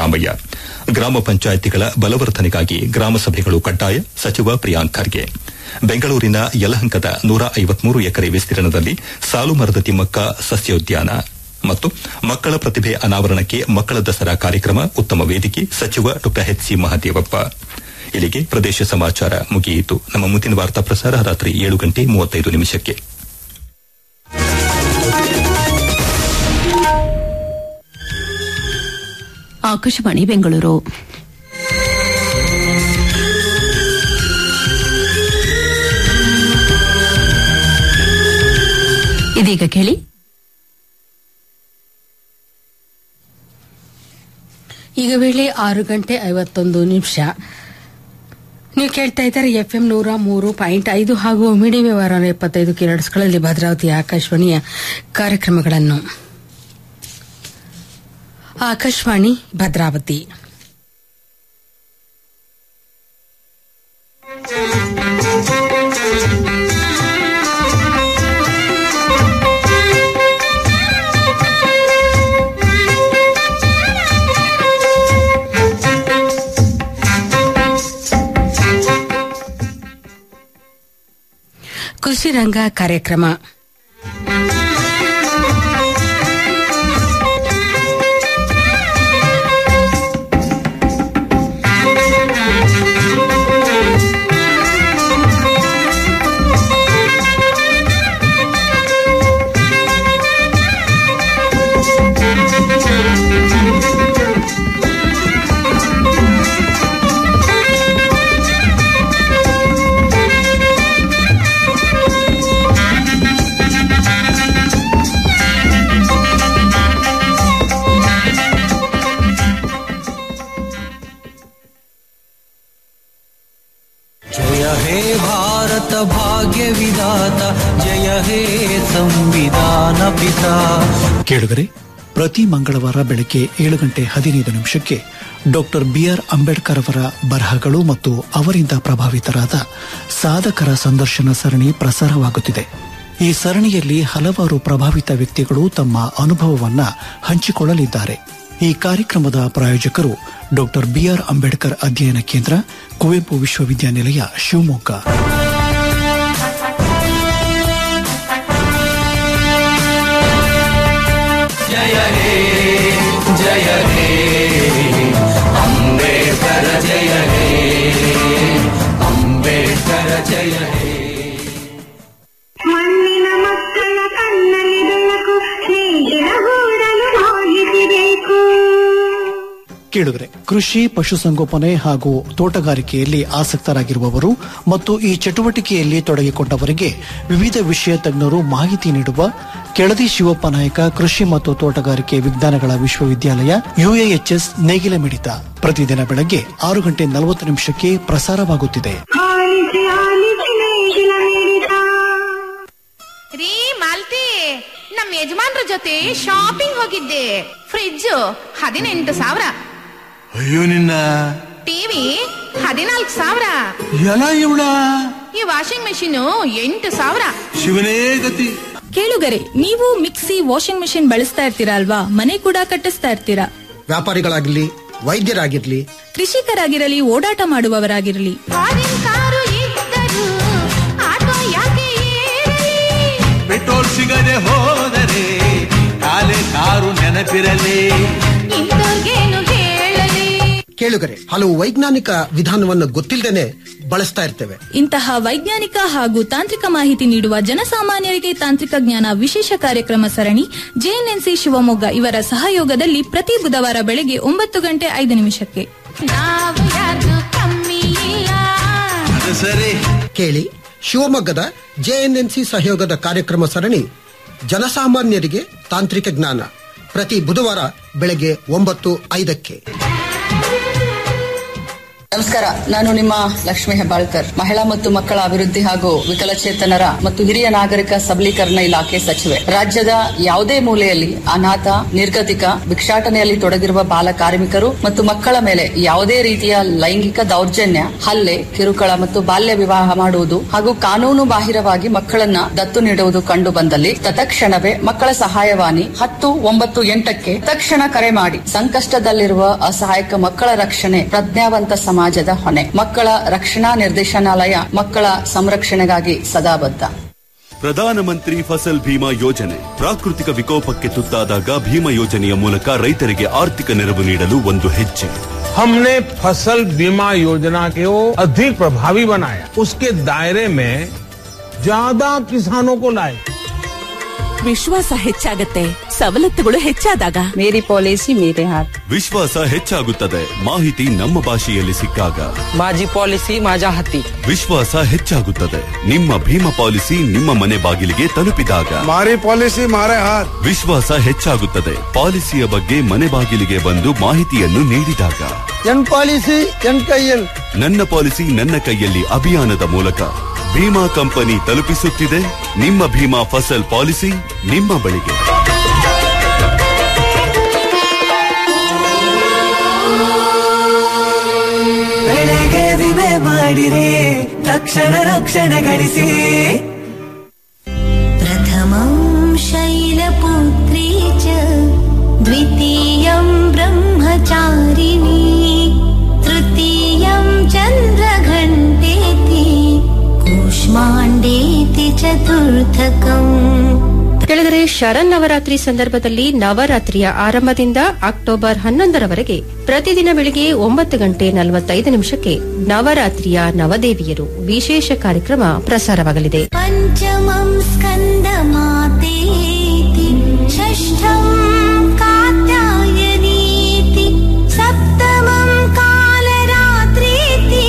ಸಿದ್ದರಾಮಯ್ಯ ಗ್ರಾಮ ಪಂಚಾಯಿತಿಗಳ ಬಲವರ್ಧನೆಗಾಗಿ ಗ್ರಾಮ ಸಭೆಗಳು ಕಡ್ಡಾಯ ಸಚಿವ ಪ್ರಿಯಾಂಕ್ ಖರ್ಗೆ ಬೆಂಗಳೂರಿನ ಯಲಹಂಕದ ನೂರ ಐವತ್ಮೂರು ಎಕರೆ ವಿಸ್ತೀರ್ಣದಲ್ಲಿ ಸಾಲು ಮರದ ತಿಮ್ಮಕ್ಕ ಸಸ್ಯೋದ್ಯಾನ ಮತ್ತು ಮಕ್ಕಳ ಪ್ರತಿಭೆ ಅನಾವರಣಕ್ಕೆ ಮಕ್ಕಳ ದಸರಾ ಕಾರ್ಯಕ್ರಮ ಉತ್ತಮ ವೇದಿಕೆ ಸಚಿವ ಡಾ ಎಚ್ ಸಿ ಮಹದೇವಪ್ಪ ಇಲ್ಲಿಗೆ ಪ್ರದೇಶ ಸಮಾಚಾರ ಮುಗಿಯಿತು ನಮ್ಮ ಮುಂದಿನ ವಾರ್ತಾ ಪ್ರಸಾರ ರಾತ್ರಿ ಏಳು ಗಂಟೆ ಮೂವತ್ತೈದು ನಿಮಿಷಕ್ಕೆ ಆಕಾಶವಾಣಿ ಬೆಂಗಳೂರು ಇದೀಗ ಕೇಳಿ ಈಗ ವೇಳೆ ಆರು ಗಂಟೆ ಐವತ್ತೊಂದು ನಿಮಿಷ ನೀವು ಕೇಳ್ತಾ ಇದ್ದಾರೆ ಎಫ್ ಎಂ ನೂರ ಮೂರು ಪಾಯಿಂಟ್ ಐದು ಹಾಗೂ ಮೀಡಿಯಂ ವ್ಯವಹಾರ ಎಪ್ಪತ್ತೈದು ಕಿಲೋಟ್ಸ್ಗಳಲ್ಲಿ ಭದ್ರಾವತಿ ಆಕಾಶವಾಣಿಯ ಕಾರ್ಯಕ್ರಮಗಳನ್ನು ಆಕಾಶವಾಣಿ ಭದ್ರಾವತಿ ಕೃಷಿ ರಂಗ ಕಾರ್ಯಕ್ರಮ जय हे भारत भाग्य विधाता जय हे ಸಂವಿಧಾನ ಪಿತಾ ಕೇಳುಗರೆ ಪ್ರತಿ ಮಂಗಳವಾರ ಬೆಳಗ್ಗೆ ಏಳು ಗಂಟೆ ಹದಿನೈದು ನಿಮಿಷಕ್ಕೆ ಡಾಕ್ಟರ್ ಬಿಆರ್ ಅಂಬೇಡ್ಕರ್ ಅವರ ಬರಹಗಳು ಮತ್ತು ಅವರಿಂದ ಪ್ರಭಾವಿತರಾದ ಸಾಧಕರ ಸಂದರ್ಶನ ಸರಣಿ ಪ್ರಸಾರವಾಗುತ್ತಿದೆ ಈ ಸರಣಿಯಲ್ಲಿ ಹಲವಾರು ಪ್ರಭಾವಿತ ವ್ಯಕ್ತಿಗಳು ತಮ್ಮ ಅನುಭವವನ್ನ ಹಂಚಿಕೊಳ್ಳಲಿದ್ದಾರೆ ಈ ಕಾರ್ಯಕ್ರಮದ ಪ್ರಾಯೋಜಕರು ಡಾಕ್ಟರ್ ಬಿಆರ್ ಅಂಬೇಡ್ಕರ್ ಅಧ್ಯಯನ ಕೇಂದ್ರ ಕುವೆಂಪು ವಿಶ್ವವಿದ್ಯಾನಿಲಯ ಶಿವಮೊಗ್ಗ ಜಯ ಹೇ ಜಯ ಹೇ ಅಂಬೇಡ್ಕರ ಜಯ ಹೇ ಅಂಬೇಡ್ಕರ ಜಯ ಹೇ ಮಣ್ಣಿನ ಮಕ್ಕಳ ಕಣ್ಣಲ್ಲಿ ಬೆಳಕು ನೀರಿನ ಗೂಡಲು ಮಾಹಿತಿ ಬೇಕು ಕೇಳುಗರೆ ಕೃಷಿ ಪಶುಸಂಗೋಪನೆ ಹಾಗೂ ತೋಟಗಾರಿಕೆಯಲ್ಲಿ ಆಸಕ್ತರಾಗಿರುವವರು ಮತ್ತು ಈ ಚಟುವಟಿಕೆಯಲ್ಲಿ ತೊಡಗಿಕೊಂಡವರಿಗೆ ವಿವಿಧ ವಿಷಯ ತಜ್ಞರು ಮಾಹಿತಿ ನೀಡುವ ಕೆಳದಿ ಶಿವಪ್ಪ ನಾಯಕ ಕೃಷಿ ಮತ್ತು ತೋಟಗಾರಿಕೆ ವಿಜ್ಞಾನಗಳ ವಿಶ್ವವಿದ್ಯಾಲಯ ಯುಎಎಚ್ಎಸ್ ನೇಗಿಲ ಮಿಡಿತ ಪ್ರತಿದಿನ ಬೆಳಗ್ಗೆ ಆರು ಗಂಟೆ ನಲವತ್ತು ನಿಮಿಷಕ್ಕೆ ಪ್ರಸಾರವಾಗುತ್ತಿದೆ ಆಲಿಸಿ ಆಲಿಸಿ ನೇಗಿಲ ಮಿಡಿತ ರೀ ಮಾಲ್ತಿ ನಮ್ ಯಜಮಾನ್ರ ಜೊತೆ ಶಾಪಿಂಗ್ ಹೋಗಿದ್ದೆ ಫ್ರಿಡ್ಜ್ ಹದಿನೆಂಟು ಸಾವಿರ ಅಯ್ಯೋ ನಿನ್ನ ಟಿವಿ ಹದಿನಾಲ್ಕು ಸಾವಿರ ಎಲ್ಲ ಇವಳ ಈ ವಾಷಿಂಗ್ ಮೆಷಿನ್ ಎಂಟು ಸಾವಿರ ಶಿವನೇ ಗತಿ ಕೇಳುಗರೆ ನೀವು ಮಿಕ್ಸಿ ವಾಷಿಂಗ್ ಮೆಷಿನ್ ಬಳಸ್ತಾ ಇರ್ತೀರಾ ಅಲ್ವಾ ಮನೆ ಕೂಡ ಕಟ್ಟಿಸ್ತಾ ಇರ್ತೀರಾ ವ್ಯಾಪಾರಿಗಳಾಗಿರ್ಲಿ ವೈದ್ಯರಾಗಿರ್ಲಿ ಕೃಷಿಕರಾಗಿರಲಿ ಓಡಾಟ ಮಾಡುವವರಾಗಿರಲಿ ಫಾರಿನ್ ಕಾರು ಇದ್ದರು ಆಟೋ ಯಾಕೆ ಏರಲಿ? ಪೆಟ್ರೋಲ್ ಸಿಗದೆ ಹೋದರೆ ಕಾಲೆ ಕಾರು ನೆನಪಿರಲಿ ಇಂಥವ್ರ್ಗೇನು ಹೇಳಲಿ ಕೇಳುಗರೆ ಹಲವು ವೈಜ್ಞಾನಿಕ ವಿಧಾನವನ್ನು ಗೊತ್ತಿಲ್ಲದೇನೆ ಬಳಸ್ತಾ ಇರ್ತೇವೆ ಇಂತಹ ವೈಜ್ಞಾನಿಕ ಹಾಗೂ ತಾಂತ್ರಿಕ ಮಾಹಿತಿ ನೀಡುವ ಜನಸಾಮಾನ್ಯರಿಗೆ ತಾಂತ್ರಿಕ ಜ್ಞಾನ ವಿಶೇಷ ಕಾರ್ಯಕ್ರಮ ಸರಣಿ ಜೆಎನ್ಎನ್ಸಿ ಶಿವಮೊಗ್ಗ ಇವರ ಸಹಯೋಗದಲ್ಲಿ ಪ್ರತಿ ಬುಧವಾರ ಬೆಳಗ್ಗೆ ಒಂಬತ್ತು ಗಂಟೆ ಐದು ನಿಮಿಷಕ್ಕೆ ನಾವು ಯಾರು ಕಮ್ಮಿ ಇಲ್ಲ ಅದು ಸರಿ ಕೇಳಿ ಶಿವಮೊಗ್ಗದ ಜೆಎನ್ಎನ್ಸಿ ಸಹಯೋಗದ ಕಾರ್ಯಕ್ರಮ ಸರಣಿ ಜನಸಾಮಾನ್ಯರಿಗೆ ತಾಂತ್ರಿಕ ಜ್ಞಾನ ಪ್ರತಿ ಬುಧವಾರ ಬೆಳಗ್ಗೆ ಒಂಬತ್ತು ಐದಕ್ಕೆ ನಮಸ್ಕಾರ ನಾನು ನಿಮ್ಮ ಲಕ್ಷ್ಮಿ ಹೆಬ್ಬಾಳ್ಕರ್ ಮಹಿಳಾ ಮತ್ತು ಮಕ್ಕಳ ಅಭಿವೃದ್ಧಿ ಹಾಗೂ ವಿಕಲಚೇತನರ ಮತ್ತು ಹಿರಿಯ ನಾಗರಿಕ ಸಬಲೀಕರಣ ಇಲಾಖೆ ಸಚಿವೆ ರಾಜ್ಯದ ಯಾವುದೇ ಮೂಲೆಯಲ್ಲಿ ಅನಾಥ ನಿರ್ಗತಿಕ ಭಿಕ್ಷಾಟನೆಯಲ್ಲಿ ತೊಡಗಿರುವ ಬಾಲ ಕಾರ್ಮಿಕರು ಮತ್ತು ಮಕ್ಕಳ ಮೇಲೆ ಯಾವುದೇ ರೀತಿಯ ಲೈಂಗಿಕ ದೌರ್ಜನ್ಯ ಹಲ್ಲೆ ಕಿರುಕುಳ ಮತ್ತು ಬಾಲ್ಯ ವಿವಾಹ ಮಾಡುವುದು ಹಾಗೂ ಕಾನೂನು ಬಾಹಿರವಾಗಿ ಮಕ್ಕಳನ್ನ ದತ್ತು ನೀಡುವುದು ಕಂಡು ಬಂದಲ್ಲಿ ತತ್ಕ್ಷಣವೇ ಮಕ್ಕಳ ಸಹಾಯವಾಣಿ ಹತ್ತು ಒಂಬತ್ತು ಎಂಟಕ್ಕೆ ತಕ್ಷಣ ಕರೆ ಮಾಡಿ ಸಂಕಷ್ಟದಲ್ಲಿರುವ ಅಸಹಾಯಕ ಮಕ್ಕಳ ರಕ್ಷಣೆ ಪ್ರಜ್ಞಾವಂತ ಸಮಾಜದ ಹೊಣೆ ಮಕ್ಕಳ ರಕ್ಷಣಾ ನಿರ್ದೇಶನಾಲಯ ಮಕ್ಕಳ ಸಂರಕ್ಷಣೆಗಾಗಿ ಸದಾ ಬದ್ಧ ಪ್ರಧಾನಮಂತ್ರಿ ಫಸಲ್ ಭೀಮಾ ಯೋಜನೆ ಪ್ರಾಕೃತಿಕ ವಿಕೋಪಕ್ಕೆ ತುತ್ತಾದಾಗ ಭೀಮಾ ಯೋಜನೆಯ ಮೂಲಕ ರೈತರಿಗೆ ಆರ್ಥಿಕ ನೆರವು ನೀಡಲು ಒಂದು ಹೆಜ್ಜೆ हमने फसल बीमा योजना को अधिक प्रभावी बनाया उसके दायरे में ज्यादा किसानों को लाए ವಿಶ್ವಾಸ ಹೆಚ್ಚಾಗತ್ತೆ ಸವಲತ್ತುಗಳು ಹೆಚ್ಚಾದಾಗ ಮೇರಿ ಪಾಲಿಸಿ ಮೇರೆ ಹಾತ್ ವಿಶ್ವಾಸ ಹೆಚ್ಚಾಗುತ್ತದೆ ಮಾಹಿತಿ ನಮ್ಮ ಭಾಷೆಯಲ್ಲಿ ಸಿಕ್ಕಾಗ माझी पॉलिसी माझ्या हाती ವಿಶ್ವಾಸ ಹೆಚ್ಚಾಗುತ್ತದೆ ನಿಮ್ಮ ಭೀಮಾ ಪಾಲಿಸಿ ನಿಮ್ಮ ಮನೆ ಬಾಗಿಲಿಗೆ ತಲುಪಿದಾಗ ಮಾರಿ ಪಾಲಿಸಿ ಮಾರೇ ಹಾತ್ ವಿಶ್ವಾಸ ಹೆಚ್ಚಾಗುತ್ತದೆ ಪಾಲಿಸಿಯ ಬಗ್ಗೆ ಮನೆ ಬಾಗಿಲಿಗೆ ಬಂದು ಮಾಹಿತಿಯನ್ನು ನೀಡಿದಾಗ ಎನ್ ಪಾಲಿಸಿ ಎನ್ ಕೈಯಲ್ ನನ್ನ ಪಾಲಿಸಿ ನನ್ನ ಕೈಯಲ್ಲಿ ಅಭಿಯಾನದ ಮೂಲಕ ಭೀಮಾ ಕಂಪನಿ ತಲುಪಿಸುತ್ತಿದೆ ನಿಮ್ಮ ಭೀಮಾ ಫಸಲ್ ಪಾಲಿಸಿ ನಿಮ್ಮ ಬಳಿಗೆ ಬೆಳೆಗೆ ವಿಮೆ ಮಾಡಿರಿ ತಕ್ಷಣ ರಕ್ಷಣೆ ಗಳಿಸಿ प्रथमं शैलपुत्री च द्वितीयं ब्रह्मचारिणी तृतीयं चन्द्रघण्टेति कूष्माण्डेति चतुर्थकम् ಕೆಳಗರೆ ಶರನ್ನವರಾತ್ರಿ ಸಂದರ್ಭದಲ್ಲಿ ನವರಾತ್ರಿಯ ಆರಂಭದಿಂದ ಅಕ್ಟೋಬರ್ ಹನ್ನೊಂದರವರೆಗೆ ಪ್ರತಿದಿನ ಬೆಳಿಗ್ಗೆ ಒಂಬತ್ತು ಗಂಟೆ ನಲವತ್ತೈದು ನಿಮಿಷಕ್ಕೆ ನವರಾತ್ರಿಯ ನವದೇವಿಯರು ವಿಶೇಷ ಕಾರ್ಯಕ್ರಮ ಪ್ರಸಾರವಾಗಲಿದೆ पञ्चमं स्कन्दमातेति षष्ठं कात्यायनीति सप्तमं कालरात्रीति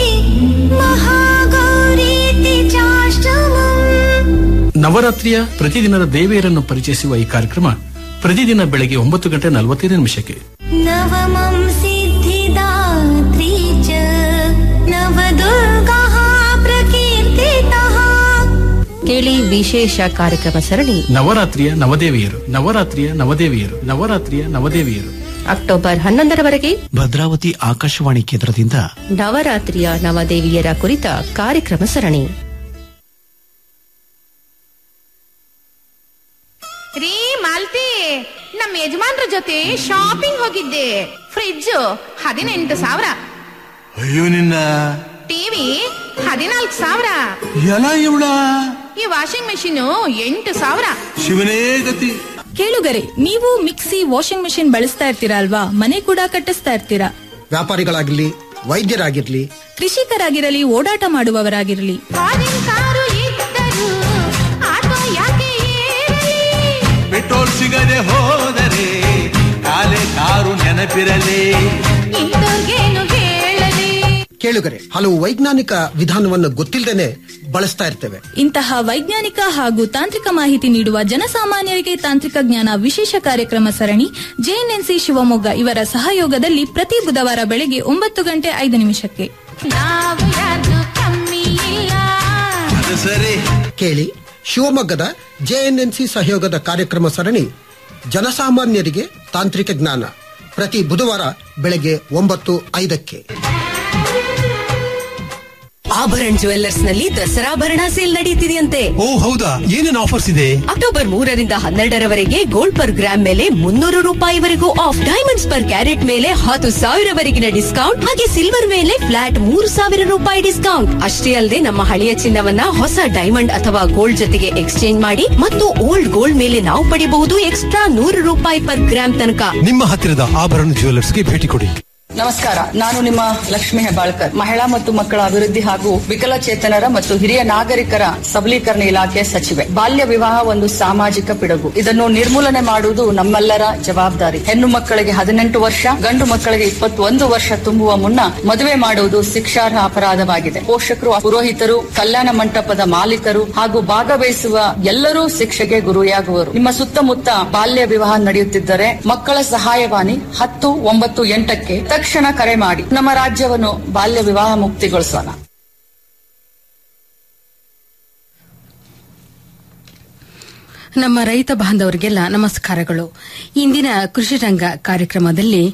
महागौरीति चाष्टमम् ನವರಾತ್ರಿಯ ಪ್ರತಿದಿನದ ದೇವಿಯರನ್ನು ಪರಿಚಯಿಸುವ ಈ ಕಾರ್ಯಕ್ರಮ ಪ್ರತಿದಿನ ಬೆಳಗ್ಗೆ ಒಂಬತ್ತು ಗಂಟೆ ನಲವತ್ತೈದು ನಿಮಿಷಕ್ಕೆ नवमं सिद्धिदात्री च नवदुर्गाः प्रकीर्तितः ಕೇಳಿ ವಿಶೇಷ ಕಾರ್ಯಕ್ರಮ ಸರಣಿ ನವರಾತ್ರಿಯ ನವದೇವಿಯರು ನವರಾತ್ರಿಯ ನವದೇವಿಯರು ನವರಾತ್ರಿಯ ನವದೇವಿಯರು ಅಕ್ಟೋಬರ್ ಹನ್ನೊಂದರವರೆಗೆ ಭದ್ರಾವತಿ ಆಕಾಶವಾಣಿ ಕೇಂದ್ರದಿಂದ ನವರಾತ್ರಿಯ ನವದೇವಿಯರ ಕುರಿತ ಕಾರ್ಯಕ್ರಮ ಸರಣಿ ರೀ ಮಾಲ್ತಿ ನಮ್ಮ ಯಜಮಾನ್ರ ಜೊತೆ ಶಾಪಿಂಗ್ ಹೋಗಿದ್ದೆ ಫ್ರಿಡ್ಜ್ ಹದಿನೆಂಟು ಸಾವಿರ ಅಯ್ಯೋ ನಿನ್ನ ಟಿವಿ ಹದಿನಾಲ್ಕು ಸಾವಿರ ಎಲ್ಲ ಇವಳ ಈ ವಾಷಿಂಗ್ ಮೆಷಿನ್ ಎಂಟು ಸಾವಿರ ಶಿವನೇ ಗತಿ ಕೇಳುಗರೆ ನೀವು ಮಿಕ್ಸಿ ವಾಷಿಂಗ್ ಮೆಷಿನ್ ಬಳಸ್ತಾ ಇರ್ತೀರಾ ಅಲ್ವಾ ಮನೆ ಕೂಡ ಕಟ್ಟಿಸ್ತಾ ಇರ್ತೀರಾ ವ್ಯಾಪಾರಿಗಳಾಗಿರ್ಲಿ ವೈದ್ಯರಾಗಿರ್ಲಿ ಕೃಷಿಕರಾಗಿರಲಿ ಓಡಾಟ ಮಾಡುವವರಾಗಿರಲಿ ಫಾರಿನ್ ಕಾರು ಇದ್ದರು ಆಟೋ ಯಾಕೆ ಏರಲಿ ಪೆಟ್ರೋಲ್ ಸಿಗದೆ ಹೋದರೆ ಕಾಲೆ ಕಾರು ನೆನಪಿರಲಿ ಇಂದೋರ್ಗೇನು ಹೇಳಲಿ ಕೇಳುಗರೆ ಹಲವು ವೈಜ್ಞಾನಿಕ ವಿಧಾನವನ್ನು ಗೊತ್ತಿಲ್ಲದೇನೆ ಬಳಸ್ತಾ ಇರ್ತೇವೆ ಇಂತಹ ವೈಜ್ಞಾನಿಕ ಹಾಗೂ ತಾಂತ್ರಿಕ ಮಾಹಿತಿ ನೀಡುವ ಜನಸಾಮಾನ್ಯರಿಗೆ ತಾಂತ್ರಿಕ ಜ್ಞಾನ ವಿಶೇಷ ಕಾರ್ಯಕ್ರಮ ಸರಣಿ ಜೆಎನ್ಎನ್ಸಿ ಶಿವಮೊಗ್ಗ ಇವರ ಸಹಯೋಗದಲ್ಲಿ ಪ್ರತಿ ಬುಧವಾರ ಬೆಳಗ್ಗೆ ಒಂಬತ್ತು ಗಂಟೆ ಐದು ನಿಮಿಷಕ್ಕೆ ನಾವು ಯಾರ್ದು ಕಮ್ಮಿ ಇಲ್ಲ ಅದು ಸರಿ ಕೇಳಿ ಶಿವಮೊಗ್ಗದ ಜೆಎನ್ಎನ್ಸಿ ಸಹಯೋಗದ ಕಾರ್ಯಕ್ರಮ ಸರಣಿ ಜನಸಾಮಾನ್ಯರಿಗೆ ತಾಂತ್ರಿಕ ಜ್ಞಾನ ಪ್ರತಿ ಬುಧವಾರ ಬೆಳಗ್ಗೆ ಒಂಬತ್ತು ಐದಕ್ಕೆ ಆಭರಣ ಜುವೆಲ್ಲರ್ಸ್ ನಲ್ಲಿ ದಸರಾಭರಣ ಸೇಲ್ ನಡೀತಿದೆಯಂತೆ ಓ ಹೌದಾ ಏನೇನು ಆಫರ್ಸ್ ಇದೆ ಅಕ್ಟೋಬರ್ ಮೂರರಿಂದ ಹನ್ನೆರಡರವರೆಗೆ ಗೋಲ್ಡ್ ಪರ್ ಗ್ರಾಮ್ ಮೇಲೆ ಮುನ್ನೂರು ರೂಪಾಯಿವರೆಗೂ ಆಫ್ ಡೈಮಂಡ್ಸ್ ಪರ್ ಕ್ಯಾರೆಟ್ ಮೇಲೆ ಹತ್ತು ಸಾವಿರವರೆಗಿನ ಡಿಸ್ಕೌಂಟ್ ಹಾಗೆ ಸಿಲ್ವರ್ ಮೇಲೆ ಫ್ಲಾಟ್ ಮೂರು ಸಾವಿರ ರೂಪಾಯಿ ಡಿಸ್ಕೌಂಟ್ ಅಷ್ಟೇ ಅಲ್ಲದೆ ನಮ್ಮ ಹಳೆಯ ಚಿನ್ನವನ್ನ ಹೊಸ ಡೈಮಂಡ್ ಅಥವಾ ಗೋಲ್ಡ್ ಜೊತೆಗೆ ಎಕ್ಸ್ಚೇಂಜ್ ಮಾಡಿ ಮತ್ತು ಓಲ್ಡ್ ಗೋಲ್ಡ್ ಮೇಲೆ ನಾವು ಪಡೆಯಬಹುದು ಎಕ್ಸ್ಟ್ರಾ ನೂರು ರೂಪಾಯಿ ಪರ್ ಗ್ರಾಮ್ ತನಕ ನಿಮ್ಮ ಹತ್ತಿರದ ಆಭರಣ ಜ್ಯುವೆಲ್ಲರ್ಸ್ಗೆ ಭೇಟಿ ಕೊಡಿ ನಮಸ್ಕಾರ ನಾನು ನಿಮ್ಮ ಲಕ್ಷ್ಮಿ ಹೆಬ್ಬಾಳ್ಕರ್ ಮಹಿಳಾ ಮತ್ತು ಮಕ್ಕಳ ಅಭಿವೃದ್ಧಿ ಹಾಗೂ ವಿಕಲಚೇತನರ ಮತ್ತು ಹಿರಿಯ ನಾಗರಿಕರ ಸಬಲೀಕರಣ ಇಲಾಖೆ ಸಚಿವೆ ಬಾಲ್ಯ ವಿವಾಹ ಒಂದು ಸಾಮಾಜಿಕ ಪಿಡುಗು ಇದನ್ನು ನಿರ್ಮೂಲನೆ ಮಾಡುವುದು ನಮ್ಮೆಲ್ಲರ ಜವಾಬ್ದಾರಿ ಹೆಣ್ಣು ಮಕ್ಕಳಿಗೆ ಹದಿನೆಂಟು ವರ್ಷ ಗಂಡು ಮಕ್ಕಳಿಗೆ ಇಪ್ಪತ್ತೊಂದು ವರ್ಷ ತುಂಬುವ ಮುನ್ನ ಮದುವೆ ಮಾಡುವುದು ಶಿಕ್ಷಾರ್ಹ ಅಪರಾಧವಾಗಿದೆ ಪೋಷಕರು ಪುರೋಹಿತರು ಕಲ್ಯಾಣ ಮಂಟಪದ ಮಾಲೀಕರು ಹಾಗೂ ಭಾಗವಹಿಸುವ ಎಲ್ಲರೂ ಶಿಕ್ಷೆಗೆ ಗುರಿಯಾಗುವರು ನಿಮ್ಮ ಸುತ್ತಮುತ್ತ ಬಾಲ್ಯ ವಿವಾಹ ನಡೆಯುತ್ತಿದ್ದರೆ ಮಕ್ಕಳ ಸಹಾಯವಾಣಿ ಹತ್ತು ಒಂಬತ್ತು ಎಂಟಕ್ಕೆ ತಕ್ಷಣ ಕರೆ ಮಾಡಿ ನಮ್ಮ ರಾಜ್ಯವನ್ನು ಬಾಲ್ಯ ವಿವಾಹ ಮುಕ್ತಿಗೊಳಿಸೋಣ ನಮ್ಮ ರೈತ ಬಾಂಧವರಿಗೆಲ್ಲ ನಮಸ್ಕಾರಗಳು ಇಂದಿನ ಕೃಷಿ ರಂಗ ಕಾರ್ಯಕ್ರಮದಲ್ಲಿ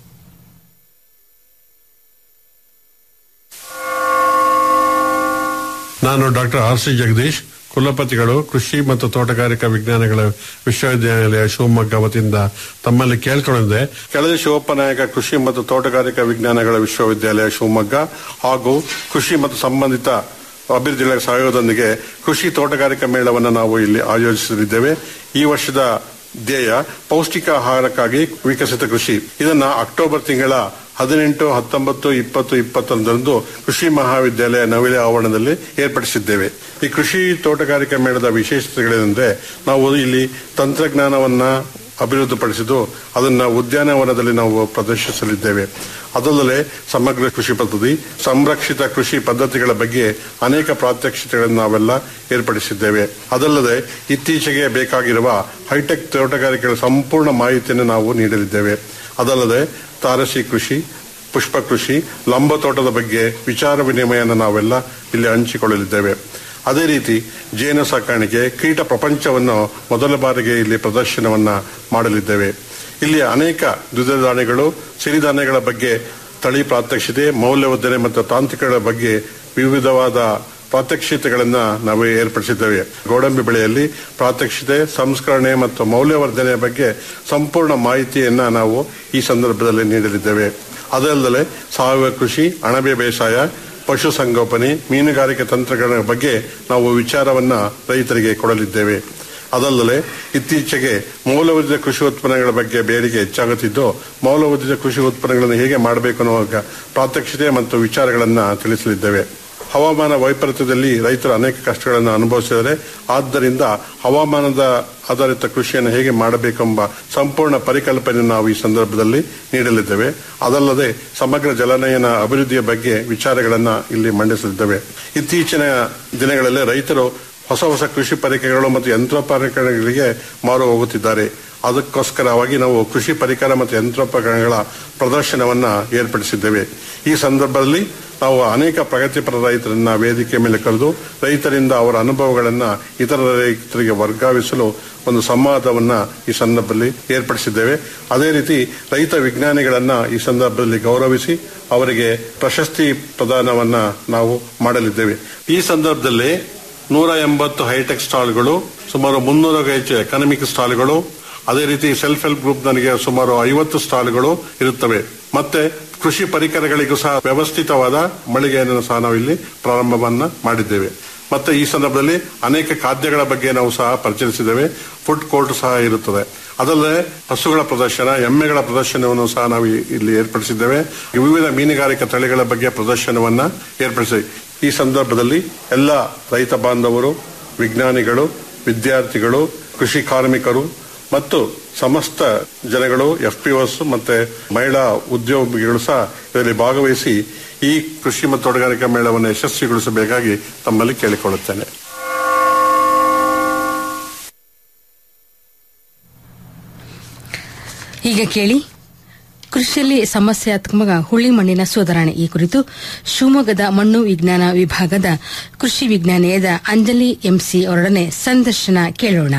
ನಾನು ಡಾಕ್ಟರ್ ಆರ್ ಸಿ ಜಗದೀಶ್ ಕುಲಪತಿಗಳು ಕೃಷಿ ಮತ್ತು ತೋಟಗಾರಿಕಾ ವಿಜ್ಞಾನಗಳ ವಿಶ್ವವಿದ್ಯಾನಿಲಯ ಶಿವಮೊಗ್ಗ ವತಿಯಿಂದ ತಮ್ಮಲ್ಲಿ ಕೇಳ್ಕೊಂಡಿದ್ದೆ ಕೆಳದಿ ಶಿವಪ್ಪನಾಯಕ ಕೃಷಿ ಮತ್ತು ತೋಟಗಾರಿಕಾ ವಿಜ್ಞಾನಗಳ ವಿಶ್ವವಿದ್ಯಾಲಯ ಶಿವಮೊಗ್ಗ ಹಾಗೂ ಕೃಷಿ ಮತ್ತು ಸಂಬಂಧಿತ ಅಭಿವೃದ್ಧಿಗಳ ಸಹಯೋಗದೊಂದಿಗೆ ಕೃಷಿ ತೋಟಗಾರಿಕಾ ಮೇಳವನ್ನು ನಾವು ಇಲ್ಲಿ ಆಯೋಜಿಸಲಿದ್ದೇವೆ ಈ ವರ್ಷದ ಧ್ಯೇಯ ಪೌಷ್ಟಿಕ ಆಹಾರಕ್ಕಾಗಿ ವಿಕಸಿತ ಕೃಷಿ ಇದನ್ನ ಅಕ್ಟೋಬರ್ ತಿಂಗಳ ಹದಿನೆಂಟು ಹತ್ತೊಂಬತ್ತು ಇಪ್ಪತ್ತು ಇಪ್ಪತ್ತೊಂದರಂದು ಕೃಷಿ ಮಹಾವಿದ್ಯಾಲಯ ನವಿಲೆ ಆವರಣದಲ್ಲಿ ಏರ್ಪಡಿಸಿದ್ದೇವೆ ಈ ಕೃಷಿ ತೋಟಗಾರಿಕಾ ಮೇಳದ ವಿಶೇಷತೆಗಳೇನೆಂದ್ರೆ ನಾವು ಇಲ್ಲಿ ತಂತ್ರಜ್ಞಾನವನ್ನ ಅಭಿವೃದ್ಧಿಪಡಿಸಿದ್ದು ಅದನ್ನ ಉದ್ಯಾನವನದಲ್ಲಿ ನಾವು ಪ್ರದರ್ಶಿಸಲಿದ್ದೇವೆ ಅದಲ್ಲದೆ ಸಮಗ್ರ ಕೃಷಿ ಪದ್ಧತಿ ಸಂರಕ್ಷಿತ ಕೃಷಿ ಪದ್ಧತಿಗಳ ಬಗ್ಗೆ ಅನೇಕ ಪ್ರಾತ್ಯಕ್ಷಿತೆಗಳನ್ನು ನಾವೆಲ್ಲ ಏರ್ಪಡಿಸಿದ್ದೇವೆ ಅದಲ್ಲದೆ ಇತ್ತೀಚೆಗೆ ಬೇಕಾಗಿರುವ ಹೈಟೆಕ್ ತೋಟಗಾರಿಕೆಗಳ ಸಂಪೂರ್ಣ ಮಾಹಿತಿಯನ್ನು ನಾವು ನೀಡಲಿದ್ದೇವೆ ಅದಲ್ಲದೆ ತಾರಸಿ ಕೃಷಿ ಪುಷ್ಪ ಕೃಷಿ ಲಂಬ ತೋಟದ ಬಗ್ಗೆ ವಿಚಾರ ವಿನಿಮಯನ ನಾವೆಲ್ಲ ಇಲ್ಲಿ ಹಂಚಿಕೊಳ್ಳಲಿದ್ದೇವೆ ಅದೇ ರೀತಿ ಜೇನು ಸಾಕಾಣಿಕೆ ಕೀಟ ಪ್ರಪಂಚವನ್ನು ಮೊದಲ ಬಾರಿಗೆ ಇಲ್ಲಿ ಪ್ರದರ್ಶನವನ್ನ ಮಾಡಲಿದ್ದೇವೆ ಇಲ್ಲಿ ಅನೇಕ ದ್ವಿದಳ ಧಾನ್ಯಗಳು ಸಿರಿಧಾನ್ಯಗಳ ಬಗ್ಗೆ ತಳಿ ಪ್ರಾತ್ಯಕ್ಷಿತೆ ಮೌಲ್ಯವರ್ಧನೆ ಮತ್ತು ತಾಂತ್ರಿಕಗಳ ಬಗ್ಗೆ ವಿವಿಧವಾದ ಪ್ರಾತ್ಯಕ್ಷಿತೆಗಳನ್ನ ನಾವು ಏರ್ಪಡಿಸಿದ್ದೇವೆ ಗೋಡಂಬಿ ಬೆಳೆಯಲ್ಲಿ ಪ್ರಾತ್ಯಕ್ಷಿತೆ ಸಂಸ್ಕರಣೆ ಮತ್ತು ಮೌಲ್ಯವರ್ಧನೆಯ ಬಗ್ಗೆ ಸಂಪೂರ್ಣ ಮಾಹಿತಿಯನ್ನ ನಾವು ಈ ಸಂದರ್ಭದಲ್ಲಿ ನೀಡಲಿದ್ದೇವೆ ಅದಲ್ಲದೆ ಸಾವಯವ ಕೃಷಿ ಅಣಬೆ ಬೇಸಾಯ ಪಶು ಸಂಗೋಪನೆ ಮೀನುಗಾರಿಕೆ ತಂತ್ರಗಳ ಬಗ್ಗೆ ನಾವು ವಿಚಾರವನ್ನ ರೈತರಿಗೆ ಕೊಡಲಿದ್ದೇವೆ ಅದಲ್ಲದೆ ಇತ್ತೀಚೆಗೆ ಮೌಲ್ಯವರ್ಧಿತ ಕೃಷಿ ಉತ್ಪನ್ನಗಳ ಬಗ್ಗೆ ಬೇಡಿಕೆ ಹೆಚ್ಚಾಗುತ್ತಿದ್ದು ಮೌಲ್ಯವರ್ಧಿತ ಕೃಷಿ ಉತ್ಪನ್ನಗಳನ್ನು ಹೇಗೆ ಮಾಡಬೇಕು ಅನ್ನುವ ಪ್ರಾತ್ಯಕ್ಷಿತೆ ಮತ್ತು ವಿಚಾರಗಳನ್ನ ತಿಳಿಸಲಿದ್ದೇವೆ ಹವಾಮಾನ ವೈಪರೀತ್ಯದಲ್ಲಿ ರೈತರು ಅನೇಕ ಕಷ್ಟಗಳನ್ನು ಅನುಭವಿಸಿದರೆ ಆದ್ದರಿಂದ ಹವಾಮಾನದ ಆಧಾರಿತ ಕೃಷಿಯನ್ನು ಹೇಗೆ ಮಾಡಬೇಕೆಂಬ ಸಂಪೂರ್ಣ ಪರಿಕಲ್ಪನೆ ನಾವು ಈ ಸಂದರ್ಭದಲ್ಲಿ ನೀಡಲಿದ್ದೇವೆ ಅದಲ್ಲದೆ ಸಮಗ್ರ ಜಲನಯನ ಅಭಿವೃದ್ಧಿಯ ಬಗ್ಗೆ ವಿಚಾರಗಳನ್ನ ಇಲ್ಲಿ ಮಂಡಿಸಲಿದ್ದೇವೆ ಇತ್ತೀಚಿನ ದಿನಗಳಲ್ಲಿ ರೈತರು ಹೊಸ ಹೊಸ ಕೃಷಿ ಪರಿಕರಗಳು ಮತ್ತು ಯಂತ್ರೋಪಕರಣಗಳಿಗೆ ಮಾರು ಹೋಗುತ್ತಿದ್ದಾರೆ ಅದಕ್ಕೋಸ್ಕರವಾಗಿ ನಾವು ಕೃಷಿ ಪರಿಕರ ಮತ್ತು ಯಂತ್ರೋಪಕರಣಗಳ ಪ್ರದರ್ಶನವನ್ನ ಏರ್ಪಡಿಸಿದ್ದೇವೆ ಈ ಸಂದರ್ಭದಲ್ಲಿ ನಾವು ಅನೇಕ ಪ್ರಗತಿಪರ ರೈತರನ್ನ ವೇದಿಕೆ ಮೇಲೆ ಕರೆದು ರೈತರಿಂದ ಅವರ ಅನುಭವಗಳನ್ನ ಇತರ ರೈತರಿಗೆ ವರ್ಗಾವಿಸಲು ಒಂದು ಸಂವಾದವನ್ನ ಈ ಸಂದರ್ಭದಲ್ಲಿ ಏರ್ಪಡಿಸಿದ್ದೇವೆ ಅದೇ ರೀತಿ ರೈತ ವಿಜ್ಞಾನಿಗಳನ್ನ ಈ ಸಂದರ್ಭದಲ್ಲಿ ಗೌರವಿಸಿ ಅವರಿಗೆ ಪ್ರಶಸ್ತಿ ಪ್ರದಾನವನ್ನ ನಾವು ಮಾಡಲಿದ್ದೇವೆ ಈ ಸಂದರ್ಭದಲ್ಲಿ ನೂರ ಎಂಬತ್ತು ಹೈಟೆಕ್ ಸ್ಟಾಲ್ಗಳು ಸುಮಾರು ಮುನ್ನೂರಕ್ಕೂ ಹೆಚ್ಚು ಎಕನಾಮಿಕ್ ಸ್ಟಾಲ್ಗಳು ಅದೇ ರೀತಿ ಸೆಲ್ಫ್ ಹೆಲ್ಪ್ ಗ್ರೂಪ್ ನನಗೆ ಸುಮಾರು ಐವತ್ತು ಸ್ಟಾಲ್ಗಳು ಇರುತ್ತವೆ ಮತ್ತೆ ಕೃಷಿ ಪರಿಕರಗಳಿಗೂ ಸಹ ವ್ಯವಸ್ಥಿತವಾದ ಮಳಿಗೆಯನ್ನು ಸಹ ನಾವು ಇಲ್ಲಿ ಪ್ರಾರಂಭವನ್ನ ಮಾಡಿದ್ದೇವೆ ಮತ್ತೆ ಈ ಸಂದರ್ಭದಲ್ಲಿ ಅನೇಕ ಖಾದ್ಯಗಳ ಬಗ್ಗೆ ನಾವು ಸಹ ಪರಿಚಯಿಸಿದ್ದೇವೆ ಫುಡ್ ಕೋರ್ಟ್ ಸಹ ಇರುತ್ತದೆ ಅದಲ್ಲದೆ ಹಸುಗಳ ಪ್ರದರ್ಶನ ಎಮ್ಮೆಗಳ ಪ್ರದರ್ಶನವನ್ನು ಸಹ ನಾವು ಇಲ್ಲಿ ಏರ್ಪಡಿಸಿದ್ದೇವೆ ವಿವಿಧ ಮೀನುಗಾರಿಕಾ ತಳಿಗಳ ಬಗ್ಗೆ ಪ್ರದರ್ಶನವನ್ನ ಏರ್ಪಡಿಸಿ ಈ ಸಂದರ್ಭದಲ್ಲಿ ಎಲ್ಲ ರೈತ ಬಾಂಧವರು ವಿಜ್ಞಾನಿಗಳು ವಿದ್ಯಾರ್ಥಿಗಳು ಕೃಷಿ ಕಾರ್ಮಿಕರು ಮತ್ತು ಸಮಸ್ತ ಜನಗಳು ಎಫ್ಪಿಒಸ್ ಮತ್ತೆ ಮಹಿಳಾ ಉದ್ಯೋಗಿಗಳು ಸಹ ಇದರಲ್ಲಿ ಭಾಗವಹಿಸಿ ಈ ಕೃಷಿ ಮತ್ತು ತೋಟಗಾರಿಕಾ ಮೇಳವನ್ನು ಯಶಸ್ವಿಗೊಳಿಸಬೇಕಾಗಿ ತಮ್ಮಲ್ಲಿ ಕೇಳಿಕೊಳ್ಳುತ್ತೇನೆ ಈಗ ಕೇಳಿ ಕೃಷಿಯಲ್ಲಿ ಸಮಸ್ಯಾತ್ಮಕ ಹುಳಿ ಮಣ್ಣಿನ ಸುಧಾರಣೆ ಈ ಕುರಿತು ಶಿವಮೊಗ್ಗದ ಮಣ್ಣು ವಿಜ್ಞಾನ ವಿಭಾಗದ ಕೃಷಿ ವಿಜ್ಞಾನಿಯಾದ ಅಂಜಲಿ ಎಂಸಿ ಅವರೊಡನೆ ಸಂದರ್ಶನ ಕೇಳೋಣ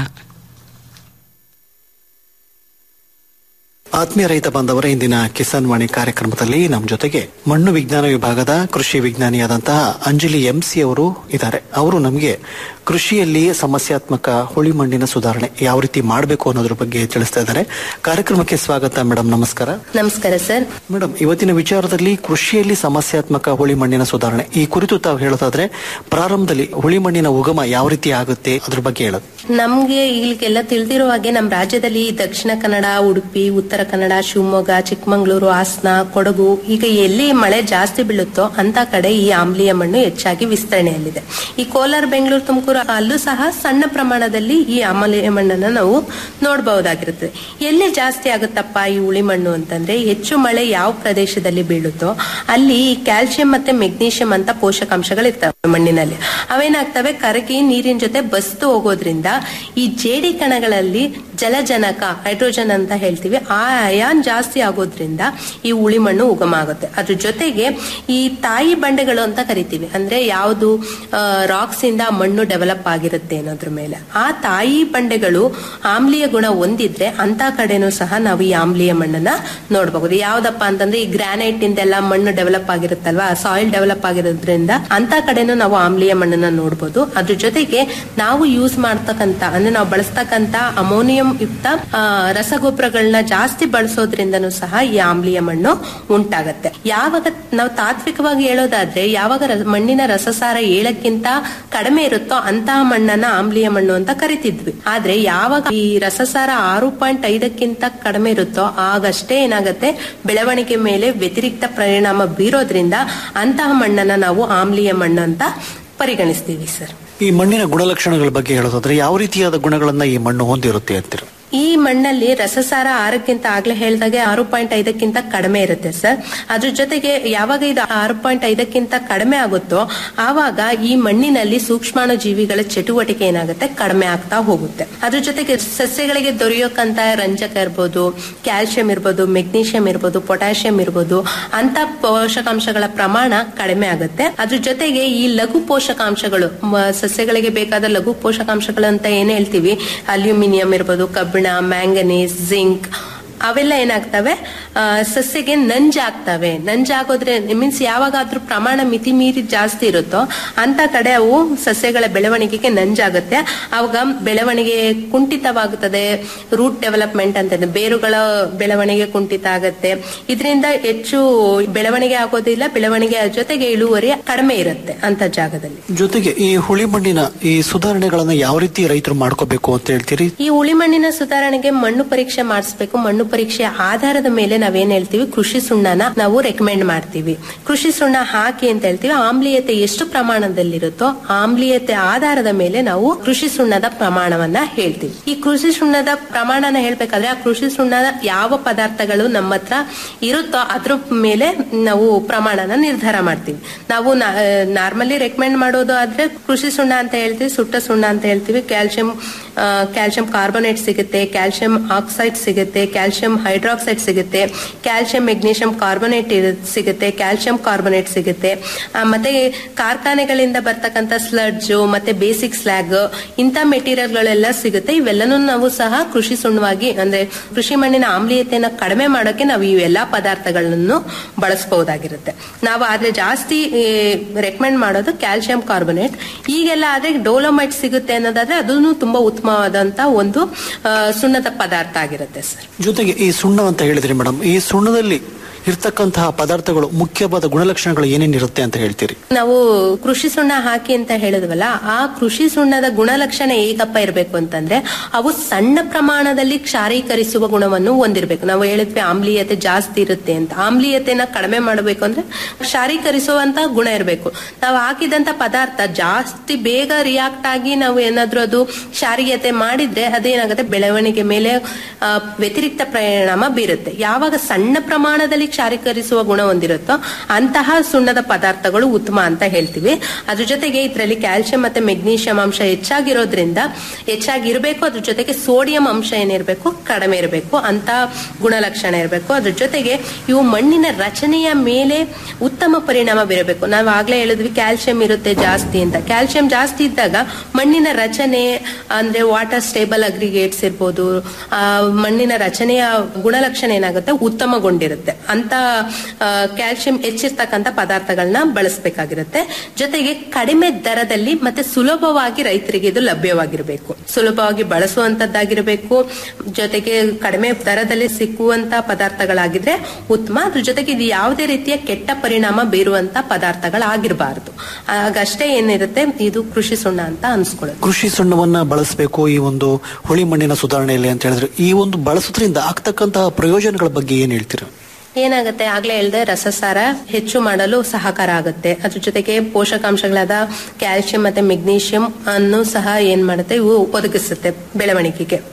ಆತ್ಮೀಯ ರೈತ ಬಾಂಧವರ ಇಂದಿನ ಕಿಸಾನ್ ವಾಣಿ ಕಾರ್ಯಕ್ರಮದಲ್ಲಿ ನಮ್ಮ ಜೊತೆಗೆ ಮಣ್ಣು ವಿಜ್ಞಾನ ವಿಭಾಗದ ಕೃಷಿ ವಿಜ್ಞಾನಿಯಾದಂತಹ ಅಂಜಲಿ ಎಂಸಿ ಅವರು ಇದ್ದಾರೆ ಅವರು ನಮಗೆ ಕೃಷಿಯಲ್ಲಿ ಸಮಸ್ಯಾತ್ಮಕ ಹುಳಿ ಮಣ್ಣಿನ ಸುಧಾರಣೆ ಯಾವ ರೀತಿ ಮಾಡಬೇಕು ಅನ್ನೋದ್ರ ಬಗ್ಗೆ ತಿಳಿಸ್ತಾ ಇದ್ದಾರೆ ಕಾರ್ಯಕ್ರಮಕ್ಕೆ ಸ್ವಾಗತ ಮೇಡಮ್ ನಮಸ್ಕಾರ ನಮಸ್ಕಾರ ಸರ್ ಮೇಡಮ್ ಇವತ್ತಿನ ವಿಚಾರದಲ್ಲಿ ಕೃಷಿಯಲ್ಲಿ ಸಮಸ್ಯಾತ್ಮಕ ಹುಳಿ ಮಣ್ಣಿನ ಸುಧಾರಣೆ ಈ ಕುರಿತು ತಾವು ಹೇಳೋದಾದ್ರೆ ಪ್ರಾರಂಭದಲ್ಲಿ ಹುಳಿ ಮಣ್ಣಿನ ಉಗಮ ಯಾವ ರೀತಿ ಆಗುತ್ತೆ ಅದ್ರ ಬಗ್ಗೆ ಹೇಳೋದು ನಮ್ಗೆ ಈಗೆಲ್ಲ ತಿಳಿದಿರೋ ಹಾಗೆ ನಮ್ಮ ರಾಜ್ಯದಲ್ಲಿ ದಕ್ಷಿಣ ಕನ್ನಡ ಉಡುಪಿ ಉತ್ತರ ಕನ್ನಡ ಶಿವಮೊಗ್ಗ ಚಿಕ್ಕಮಗಳೂರು ಹಾಸನ ಕೊಡಗು ಈಗ ಎಲ್ಲಿ ಮಳೆ ಜಾಸ್ತಿ ಬೀಳುತ್ತೋ ಅಂತ ಕಡೆ ಈ ಆಮ್ಲೀಯ ಮಣ್ಣು ಹೆಚ್ಚಾಗಿ ವಿಸ್ತರಣೆಯಲ್ಲಿದೆ ಈ ಕೋಲಾರ ಬೆಂಗಳೂರು ತುಮಕೂರು ಅಲ್ಲೂ ಸಹ ಸಣ್ಣ ಪ್ರಮಾಣದಲ್ಲಿ ಈ ಆಮ್ಲೀಯ ಮಣ್ಣನ್ನ ನಾವು ನೋಡಬಹುದಾಗಿರುತ್ತೆ ಎಲ್ಲಿ ಜಾಸ್ತಿ ಆಗುತ್ತಪ್ಪ ಈ ಉಳಿ ಮಣ್ಣು ಅಂತಂದ್ರೆ ಹೆಚ್ಚು ಮಳೆ ಯಾವ ಪ್ರದೇಶದಲ್ಲಿ ಬೀಳುತ್ತೋ ಅಲ್ಲಿ ಕ್ಯಾಲ್ಸಿಯಂ ಮತ್ತೆ ಮೆಗ್ನೀಷಿಯಂ ಅಂತ ಪೋಷಕಾಂಶಗಳಿರ್ತವೆ ಮಣ್ಣಿನಲ್ಲಿ ಅವೇನಾಗ್ತವೆ ಕರಗಿ ನೀರಿನ ಜೊತೆ ಬಸ್ತು ಹೋಗೋದ್ರಿಂದ ಈ ಜೇಡಿ ಕಣಗಳಲ್ಲಿ ಜಲಜನಕ ಹೈಡ್ರೋಜನ್ ಅಂತ ಹೇಳ್ತೀವಿ ಆ ಅಯಾನ್ ಜಾಸ್ತಿ ಆಗೋದ್ರಿಂದ ಈ ಉಳಿ ಮಣ್ಣು ಉಗಮ ಆಗುತ್ತೆ ಅದ್ರ ಜೊತೆಗೆ ಈ ತಾಯಿ ಬಂಡೆಗಳು ಅಂತ ಕರಿತೀವಿ ಅಂದ್ರೆ ಯಾವುದು ರಾಕ್ಸ್ ಇಂದ ಮಣ್ಣು ಡೆವಲಪ್ ಆಗಿರುತ್ತೆ ಅನ್ನೋದ್ರ ಮೇಲೆ ಆ ತಾಯಿ ಬಂಡೆಗಳು ಆಮ್ಲೀಯ ಗುಣ ಹೊಂದಿದ್ರೆ ಅಂತ ಕಡೆನೂ ಸಹ ನಾವು ಈ ಆಮ್ಲೀಯ ಮಣ್ಣನ್ನ ನೋಡಬಹುದು ಯಾವ್ದಪ್ಪ ಅಂತಂದ್ರೆ ಈ ಗ್ರಾನೈಟ್ ಇಂದೆಲ್ಲ ಮಣ್ಣು ಡೆವಲಪ್ ಆಗಿರುತ್ತಲ್ವಾ ಸಾಯಿಲ್ ಡೆವಲಪ್ ಆಗಿರೋದ್ರಿಂದ ಅಂತ ಕಡೆನೂ ನಾವು ಆಮ್ಲೀಯ ಮಣ್ಣನ್ನ ನೋಡಬಹುದು ಅದ್ರ ಜೊತೆಗೆ ನಾವು ಯೂಸ್ ಮಾಡ್ತಕ್ಕಂತ ಅಂದ್ರೆ ನಾವು ಬಳಸ್ತಕ್ಕಂತ ಅಮೋನಿಯಂ ಯುಕ್ತ ಆ, ರಸಗೊಬ್ಬರಗಳನ್ನ ಜಾಸ್ತಿ ಬಳಸೋದ್ರಿಂದನೂ ಸಹ ಈ ಆಮ್ಲೀಯ ಮಣ್ಣು ಉಂಟಾಗತ್ತೆ ಯಾವಾಗ ನಾವು ತಾತ್ವಿಕವಾಗಿ ಹೇಳೋದಾದ್ರೆ ಯಾವಾಗ ರ- ಮಣ್ಣಿನ ರಸಸಾರ ಏಳಕ್ಕಿಂತ ಕಡಿಮೆ ಇರುತ್ತೋ ಅಂತಹ ಮಣ್ಣನ್ನ ಆಮ್ಲೀಯ ಮಣ್ಣು ಅಂತ ಕರಿತಿದ್ವಿ ಆದ್ರೆ ಯಾವಾಗ ಈ ರಸಸಾರ ಆರು ಪಾಯಿಂಟ್ ಐದಕ್ಕಿಂತ ಕಡಿಮೆ ಇರುತ್ತೋ ಆಗಷ್ಟೇ ಏನಾಗತ್ತೆ ಬೆಳವಣಿಗೆ ಮೇಲೆ ವ್ಯತಿರಿಕ್ತ ಪರಿಣಾಮ ಬೀರೋದ್ರಿಂದ ಅಂತಹ ಮಣ್ಣನ್ನ ನಾವು ಆಮ್ಲೀಯ ಮಣ್ಣು ಅಂತ ಪರಿಗಣಿಸ್ತೀವಿ ಸರ್ ಈ ಮಣ್ಣಿನ ಗುಣಲಕ್ಷಣಗಳ ಬಗ್ಗೆ ಹೇಳೋದಾದ್ರೆ ಯಾವ ರೀತಿಯಾದ ಗುಣಗಳನ್ನ ಈ ಮಣ್ಣು ಹೊಂದಿರುತ್ತೆ ಅಂತೀರ ಈ ಮಣ್ಣಲ್ಲಿ ರಸಸಾರ ಆರಕ್ಕಿಂತ ಆಗ್ಲೇ ಹೇಳ್ದಾಗೆ ಆರು ಪಾಯಿಂಟ್ ಐದಕ್ಕಿಂತ ಕಡಿಮೆ ಇರುತ್ತೆ ಸರ್ ಅದ್ರ ಜೊತೆಗೆ ಯಾವಾಗ ಇದು ಆರು ಪಾಯಿಂಟ್ ಐದಕ್ಕಿಂತ ಕಡಿಮೆ ಆಗುತ್ತೋ ಆವಾಗ ಈ ಮಣ್ಣಿನಲ್ಲಿ ಸೂಕ್ಷ್ಮಾಣು ಜೀವಿಗಳ ಚಟುವಟಿಕೆ ಏನಾಗುತ್ತೆ ಕಡಿಮೆ ಆಗ್ತಾ ಹೋಗುತ್ತೆ ಅದ್ರ ಜೊತೆಗೆ ಸಸ್ಯಗಳಿಗೆ ದೊರೆಯೋಕಂತ ರಂಜಕ ಇರ್ಬೋದು ಕ್ಯಾಲ್ಸಿಯಂ ಇರ್ಬೋದು ಮೆಗ್ನೀಷಿಯಂ ಇರ್ಬೋದು ಪೊಟ್ಯಾಷಿಯಂ ಇರ್ಬೋದು ಅಂತ ಪೋಷಕಾಂಶಗಳ ಪ್ರಮಾಣ ಕಡಿಮೆ ಆಗುತ್ತೆ ಅದ್ರ ಜೊತೆಗೆ ಈ ಲಘು ಪೋಷಕಾಂಶಗಳು ಮ- ಸಸ್ಯಗಳಿಗೆ ಬೇಕಾದ ಲಘು ಪೋಷಕಾಂಶಗಳು ಅಂತ ಏನ್ ಹೇಳ್ತೀವಿ ಅಲ್ಯೂಮಿನಿಯಂ ಇರ್ಬೋದು ಕಬ್ಬಿಣ ಮ್ಯಾಂಗನೀಸ್ ಜಿಂಕ್ ಅವೆಲ್ಲ ಏನಾಗ್ತವೆ ಆ, ಸಸ್ಯಗೆ ನಂಜಾಗ್ತವೆ ನಂಜಾಗೋದ್ರೆ ಮೀನ್ಸ್ ಯಾವಾಗ ಅದ್ರ ಪ್ರಮಾಣ ಮಿತಿ ಮೀರಿ ಜಾಸ್ತಿ ಇರುತ್ತೋ ಅಂತ ಕಡೆ ಅವು ಸಸ್ಯಗಳ ಬೆಳವಣಿಗೆಗೆ ನಂಜಾಗುತ್ತೆ ಅವಾಗ ಬೆಳವಣಿಗೆ ಕುಂಠಿತವಾಗುತ್ತದೆ ರೂಟ್ ಡೆವಲಪ್ಮೆಂಟ್ ಅಂತ ಬೇರುಗಳ ಬೆಳವಣಿಗೆ ಕುಂಠಿತ ಆಗುತ್ತೆ ಇದರಿಂದ ಹೆಚ್ಚು ಬೆಳವಣಿಗೆ ಆಗೋದಿಲ್ಲ ಬೆಳವಣಿಗೆ ಜೊತೆಗೆ ಇಳುವರಿ ಕಡಿಮೆ ಇರುತ್ತೆ ಅಂತ ಜಾಗದಲ್ಲಿ ಜೊತೆಗೆ ಈ ಹುಳಿ ಮಣ್ಣಿನ ಈ ಸುಧಾರಣೆಗಳನ್ನ ಯಾವ ರೀತಿ ರೈತರು ಮಾಡ್ಕೋಬೇಕು ಅಂತ ಹೇಳ್ತೀರಿ ಈ ಉಳಿ ಮಣ್ಣಿನ ಸುಧಾರಣೆಗೆ ಮಣ್ಣು ಪರೀಕ್ಷೆ ಮಾಡಿಸ್ಬೇಕು ಮಣ್ಣು ಪರೀಕ್ಷೆ ಆಧಾರದ ಮೇಲೆ ನಾವೇನ್ ಹೇಳ್ತೀವಿ ಕೃಷಿ ಸುಣ್ಣನ ನಾವು ರೆಕಮೆಂಡ್ ಮಾಡ್ತೀವಿ ಕೃಷಿ ಸುಣ್ಣ ಹಾಕಿ ಅಂತ ಹೇಳ್ತೀವಿ ಆಮ್ಲೀಯತೆ ಎಷ್ಟು ಪ್ರಮಾಣದಲ್ಲಿರುತ್ತೋ ಆಮ್ಲೀಯತೆ ಆಧಾರದ ಮೇಲೆ ನಾವು ಕೃಷಿ ಸುಣ್ಣದ ಪ್ರಮಾಣವನ್ನ ಹೇಳ್ತೀವಿ ಈ ಕೃಷಿ ಸುಣ್ಣದ ಪ್ರಮಾಣನ ಹೇಳ್ಬೇಕಾದ್ರೆ ಆ ಕೃಷಿ ಸುಣ್ಣದ ಯಾವ ಪದಾರ್ಥಗಳು ನಮ್ಮ ಹತ್ರ ಇರುತ್ತೋ ಅದ್ರ ಮೇಲೆ ನಾವು ಪ್ರಮಾಣನ ನಿರ್ಧಾರ ಮಾಡ್ತೀವಿ ನಾವು ನಾರ್ಮಲಿ ರೆಕಮೆಂಡ್ ಮಾಡೋದು ಆದ್ರೆ ಕೃಷಿ ಸುಣ್ಣ ಅಂತ ಹೇಳ್ತೀವಿ ಸುಟ್ಟ ಸುಣ್ಣ ಅಂತ ಹೇಳ್ತೀವಿ ಕ್ಯಾಲ್ಸಿಯಂ ಕ್ಯಾಲ್ಸಿಯಂ ಕಾರ್ಬೋನೇಟ್ ಸಿಗುತ್ತೆ ಕ್ಯಾಲ್ಸಿಯಂ ಆಕ್ಸೈಡ್ ಸಿಗುತ್ತೆ ಕ್ಯಾಲ್ಸಿಯಂ ಹೈಡ್ರಾಕ್ಸೈಡ್ ಸಿಗುತ್ತೆ ಕ್ಯಾಲ್ಸಿಯಂ ಮೆಗ್ನೀಷಿಯಂ ಕಾರ್ಬೋನೇಟ್ ಸಿಗುತ್ತೆ ಕ್ಯಾಲ್ಸಿಯಂ ಕಾರ್ಬೋನೇಟ್ ಸಿಗುತ್ತೆ ಆ, ಮತ್ತೆ ಕಾರ್ಖಾನೆಗಳಿಂದ ಬರ್ತಕ್ಕಂಥ ಸ್ಲಡ್ಜು ಮತ್ತೆ ಬೇಸಿಕ್ ಸ್ಲ್ಯಾಗ್ ಇಂಥ ಮೆಟೀರಿಯಲ್ಗಳೆಲ್ಲ ಸಿಗುತ್ತೆ ಇವೆಲ್ಲನೂ ನಾವು ಸಹ ಕೃಷಿ ಸುಣ್ಣವಾಗಿ ಅಂದ್ರೆ ಕೃಷಿ ಮಣ್ಣಿನ ಆಮ್ಲೀಯತೆಯನ್ನು ಕಡಿಮೆ ಮಾಡೋಕೆ ನಾವು ಇವೆಲ್ಲಾ ಪದಾರ್ಥಗಳನ್ನು ಬಳಸಬಹುದಾಗಿರುತ್ತೆ ನಾವು ಆದ್ರೆ ಜಾಸ್ತಿ ರೆಕಮೆಂಡ್ ಮಾಡೋದು ಕ್ಯಾಲ್ಸಿಯಂ ಕಾರ್ಬೋನೇಟ್ ಈಗೆಲ್ಲ ಆದ್ರೆ ಡೋಲೋಮೈಟ್ ಸಿಗುತ್ತೆ ಅನ್ನೋದಾದ್ರೆ ಅದನ್ನು ತುಂಬಾ ಉತ್ತಮವಾದಂತ ಒಂದು ಆ, ಸುಣ್ಣದ ಪದಾರ್ಥ ಆಗಿರುತ್ತೆ ಸರ್ ಜೊತೆಗೆ ಈ ಸುಣ್ಣ ಅಂತ ಹೇಳಿದ್ರಿ ಮೇಡಮ್ ಈ ಸುಣ್ಣದಲ್ಲಿ ಇರ್ತಕ್ಕಂತಹ ಪದಾರ್ಥಗಳು ಮುಖ್ಯವಾದ ಗುಣಲಕ್ಷಣಗಳು ಏನೇನಿರುತ್ತೆ ಅಂತ ಹೇಳ್ತೀರಿ ನಾವು ಕೃಷಿ ಸುಣ್ಣ ಹಾಕಿ ಅಂತ ಹೇಳಿದ್ವಲ್ಲ ಆ ಕೃಷಿ ಸುಣ್ಣದ ಗುಣಲಕ್ಷಣ ಹೇಗಪ್ಪ ಇರಬೇಕು ಅಂತಂದ್ರೆ ಅವು ಸಣ್ಣ ಪ್ರಮಾಣದಲ್ಲಿ ಕ್ಷಾರೀಕರಿಸುವ ಗುಣವನ್ನು ಹೊಂದಿರಬೇಕು ನಾವು ಹೇಳಿದ್ವಿ ಆಮ್ಲೀಯತೆ ಜಾಸ್ತಿ ಇರುತ್ತೆ ಅಂತ ಆಮ್ಲೀಯತೆನ ಕಡಿಮೆ ಮಾಡಬೇಕು ಅಂದ್ರೆ ಕ್ಷಾರೀಕರಿಸುವಂತ ಗುಣ ಇರಬೇಕು ನಾವು ಹಾಕಿದಂತ ಪದಾರ್ಥ ಜಾಸ್ತಿ ಬೇಗ ರಿಯಾಕ್ಟ್ ಆಗಿ ನಾವು ಏನಾದ್ರೂ ಅದು ಕ್ಷಾರೀಯತೆ ಮಾಡಿದ್ರೆ ಅದೇನಾಗುತ್ತೆ ಬೆಳವಣಿಗೆ ಮೇಲೆ ಆ, ವ್ಯತಿರಿಕ್ತ ಪರಿಣಾಮ ಬೀರುತ್ತೆ ಯಾವಾಗ ಸಣ್ಣ ಪ್ರಮಾಣದಲ್ಲಿ ಕ್ಷಾರೀಕರಿಸುವ ಗುಣ ಹೊಂದಿರುತ್ತೋ ಅಂತಹ ಸುಣ್ಣದ ಪದಾರ್ಥಗಳು ಉತ್ತಮ ಅಂತ ಹೇಳ್ತೀವಿ ಅದ್ರ ಜೊತೆಗೆ ಇದರಲ್ಲಿ ಕ್ಯಾಲ್ಸಿಯಂ ಮತ್ತೆ ಮೆಗ್ನೀಷಿಯಂ ಅಂಶ ಹೆಚ್ಚಾಗಿರೋದ್ರಿಂದ ಹೆಚ್ಚಾಗಿರ್ಬೇಕು ಅದ್ರ ಜೊತೆಗೆ ಸೋಡಿಯಂ ಅಂಶ ಏನಿರಬೇಕು ಕಡಿಮೆ ಇರಬೇಕು ಅಂತ ಗುಣಲಕ್ಷಣ ಇರಬೇಕು ಅದ್ರ ಜೊತೆಗೆ ಇವು ಮಣ್ಣಿನ ರಚನೆಯ ಮೇಲೆ ಉತ್ತಮ ಪರಿಣಾಮ ಬೀರಬೇಕು ನಾವು ಆಗ್ಲೇ ಹೇಳಿದ್ವಿ ಕ್ಯಾಲ್ಸಿಯಂ ಇರುತ್ತೆ ಜಾಸ್ತಿ ಅಂತ ಕ್ಯಾಲ್ಸಿಯಂ ಜಾಸ್ತಿ ಇದ್ದಾಗ ಮಣ್ಣಿನ ರಚನೆ ಅಂದ್ರೆ ವಾಟರ್ ಸ್ಟೇಬಲ್ ಅಗ್ರಿಗೇಟ್ಸ್ ಇರ್ಬೋದು ಆ, ಮಣ್ಣಿನ ರಚನೆಯ ಗುಣಲಕ್ಷಣ ಏನಾಗುತ್ತೆ ಉತ್ತಮಗೊಂಡಿರುತ್ತೆ ಅಂತ ಕ್ಯಾಲ್ಸಿಯಂ ಹೆಚ್ಚಿರ್ತಕ್ಕಂಥ ಪದಾರ್ಥಗಳನ್ನ ಬಳಸಬೇಕಾಗಿರುತ್ತೆ ಜೊತೆಗೆ ಕಡಿಮೆ ದರದಲ್ಲಿ ಮತ್ತೆ ಸುಲಭವಾಗಿ ರೈತರಿಗೆ ಇದು ಲಭ್ಯವಾಗಿರಬೇಕು ಸುಲಭವಾಗಿ ಬಳಸುವಂತದ್ದಾಗಿರಬೇಕು ಜೊತೆಗೆ ಕಡಿಮೆ ದರದಲ್ಲಿ ಸಿಕ್ಕುವಂತ ಪದಾರ್ಥಗಳಾಗಿದ್ರೆ ಉತ್ತಮ ಅದ್ರ ಜೊತೆಗೆ ಇದು ಯಾವುದೇ ರೀತಿಯ ಕೆಟ್ಟ ಪರಿಣಾಮ ಬೀರುವಂತ ಪದಾರ್ಥಗಳಾಗಿರಬಾರದು ಆಗಷ್ಟೇ ಏನಿರುತ್ತೆ ಇದು ಕೃಷಿ ಸುಣ್ಣ ಅಂತ ಅನ್ಸ್ಕೊಳ್ಳುತ್ತೆ ಕೃಷಿ ಸುಣ್ಣವನ್ನ ಬಳಸಬೇಕು ಈ ಒಂದು ಹುಳಿ ಮಣ್ಣಿನ ಸುಧಾರಣೆಯಲ್ಲಿ ಅಂತ ಹೇಳಿದ್ರೆ ಈ ಒಂದು ಬಳಸೋದ್ರಿಂದ ಆಗ್ತಕ್ಕಂತಹ ಪ್ರಯೋಜನಗಳ ಬಗ್ಗೆ ಏನ್ ಹೇಳ್ತೀರಾ ಏನಾಗುತ್ತೆ ಆಗ್ಲೇ ಹೇಳ್ದೆ ರಸಸಾರ ಹೆಚ್ಚು ಮಾಡಲು ಸಹಕಾರ ಆಗುತ್ತೆ ಅದ್ರ ಜೊತೆಗೆ ಪೋಷಕಾಂಶಗಳಾದ ಕ್ಯಾಲ್ಸಿಯಂ ಮತ್ತೆ ಮೆಗ್ನೀಷಿಯಂ ಅನ್ನು ಸಹ ಏನ್ ಮಾಡುತ್ತೆ ಇವು ಒದಗಿಸುತ್ತೆ ಬೆಳವಣಿಗೆಗೆ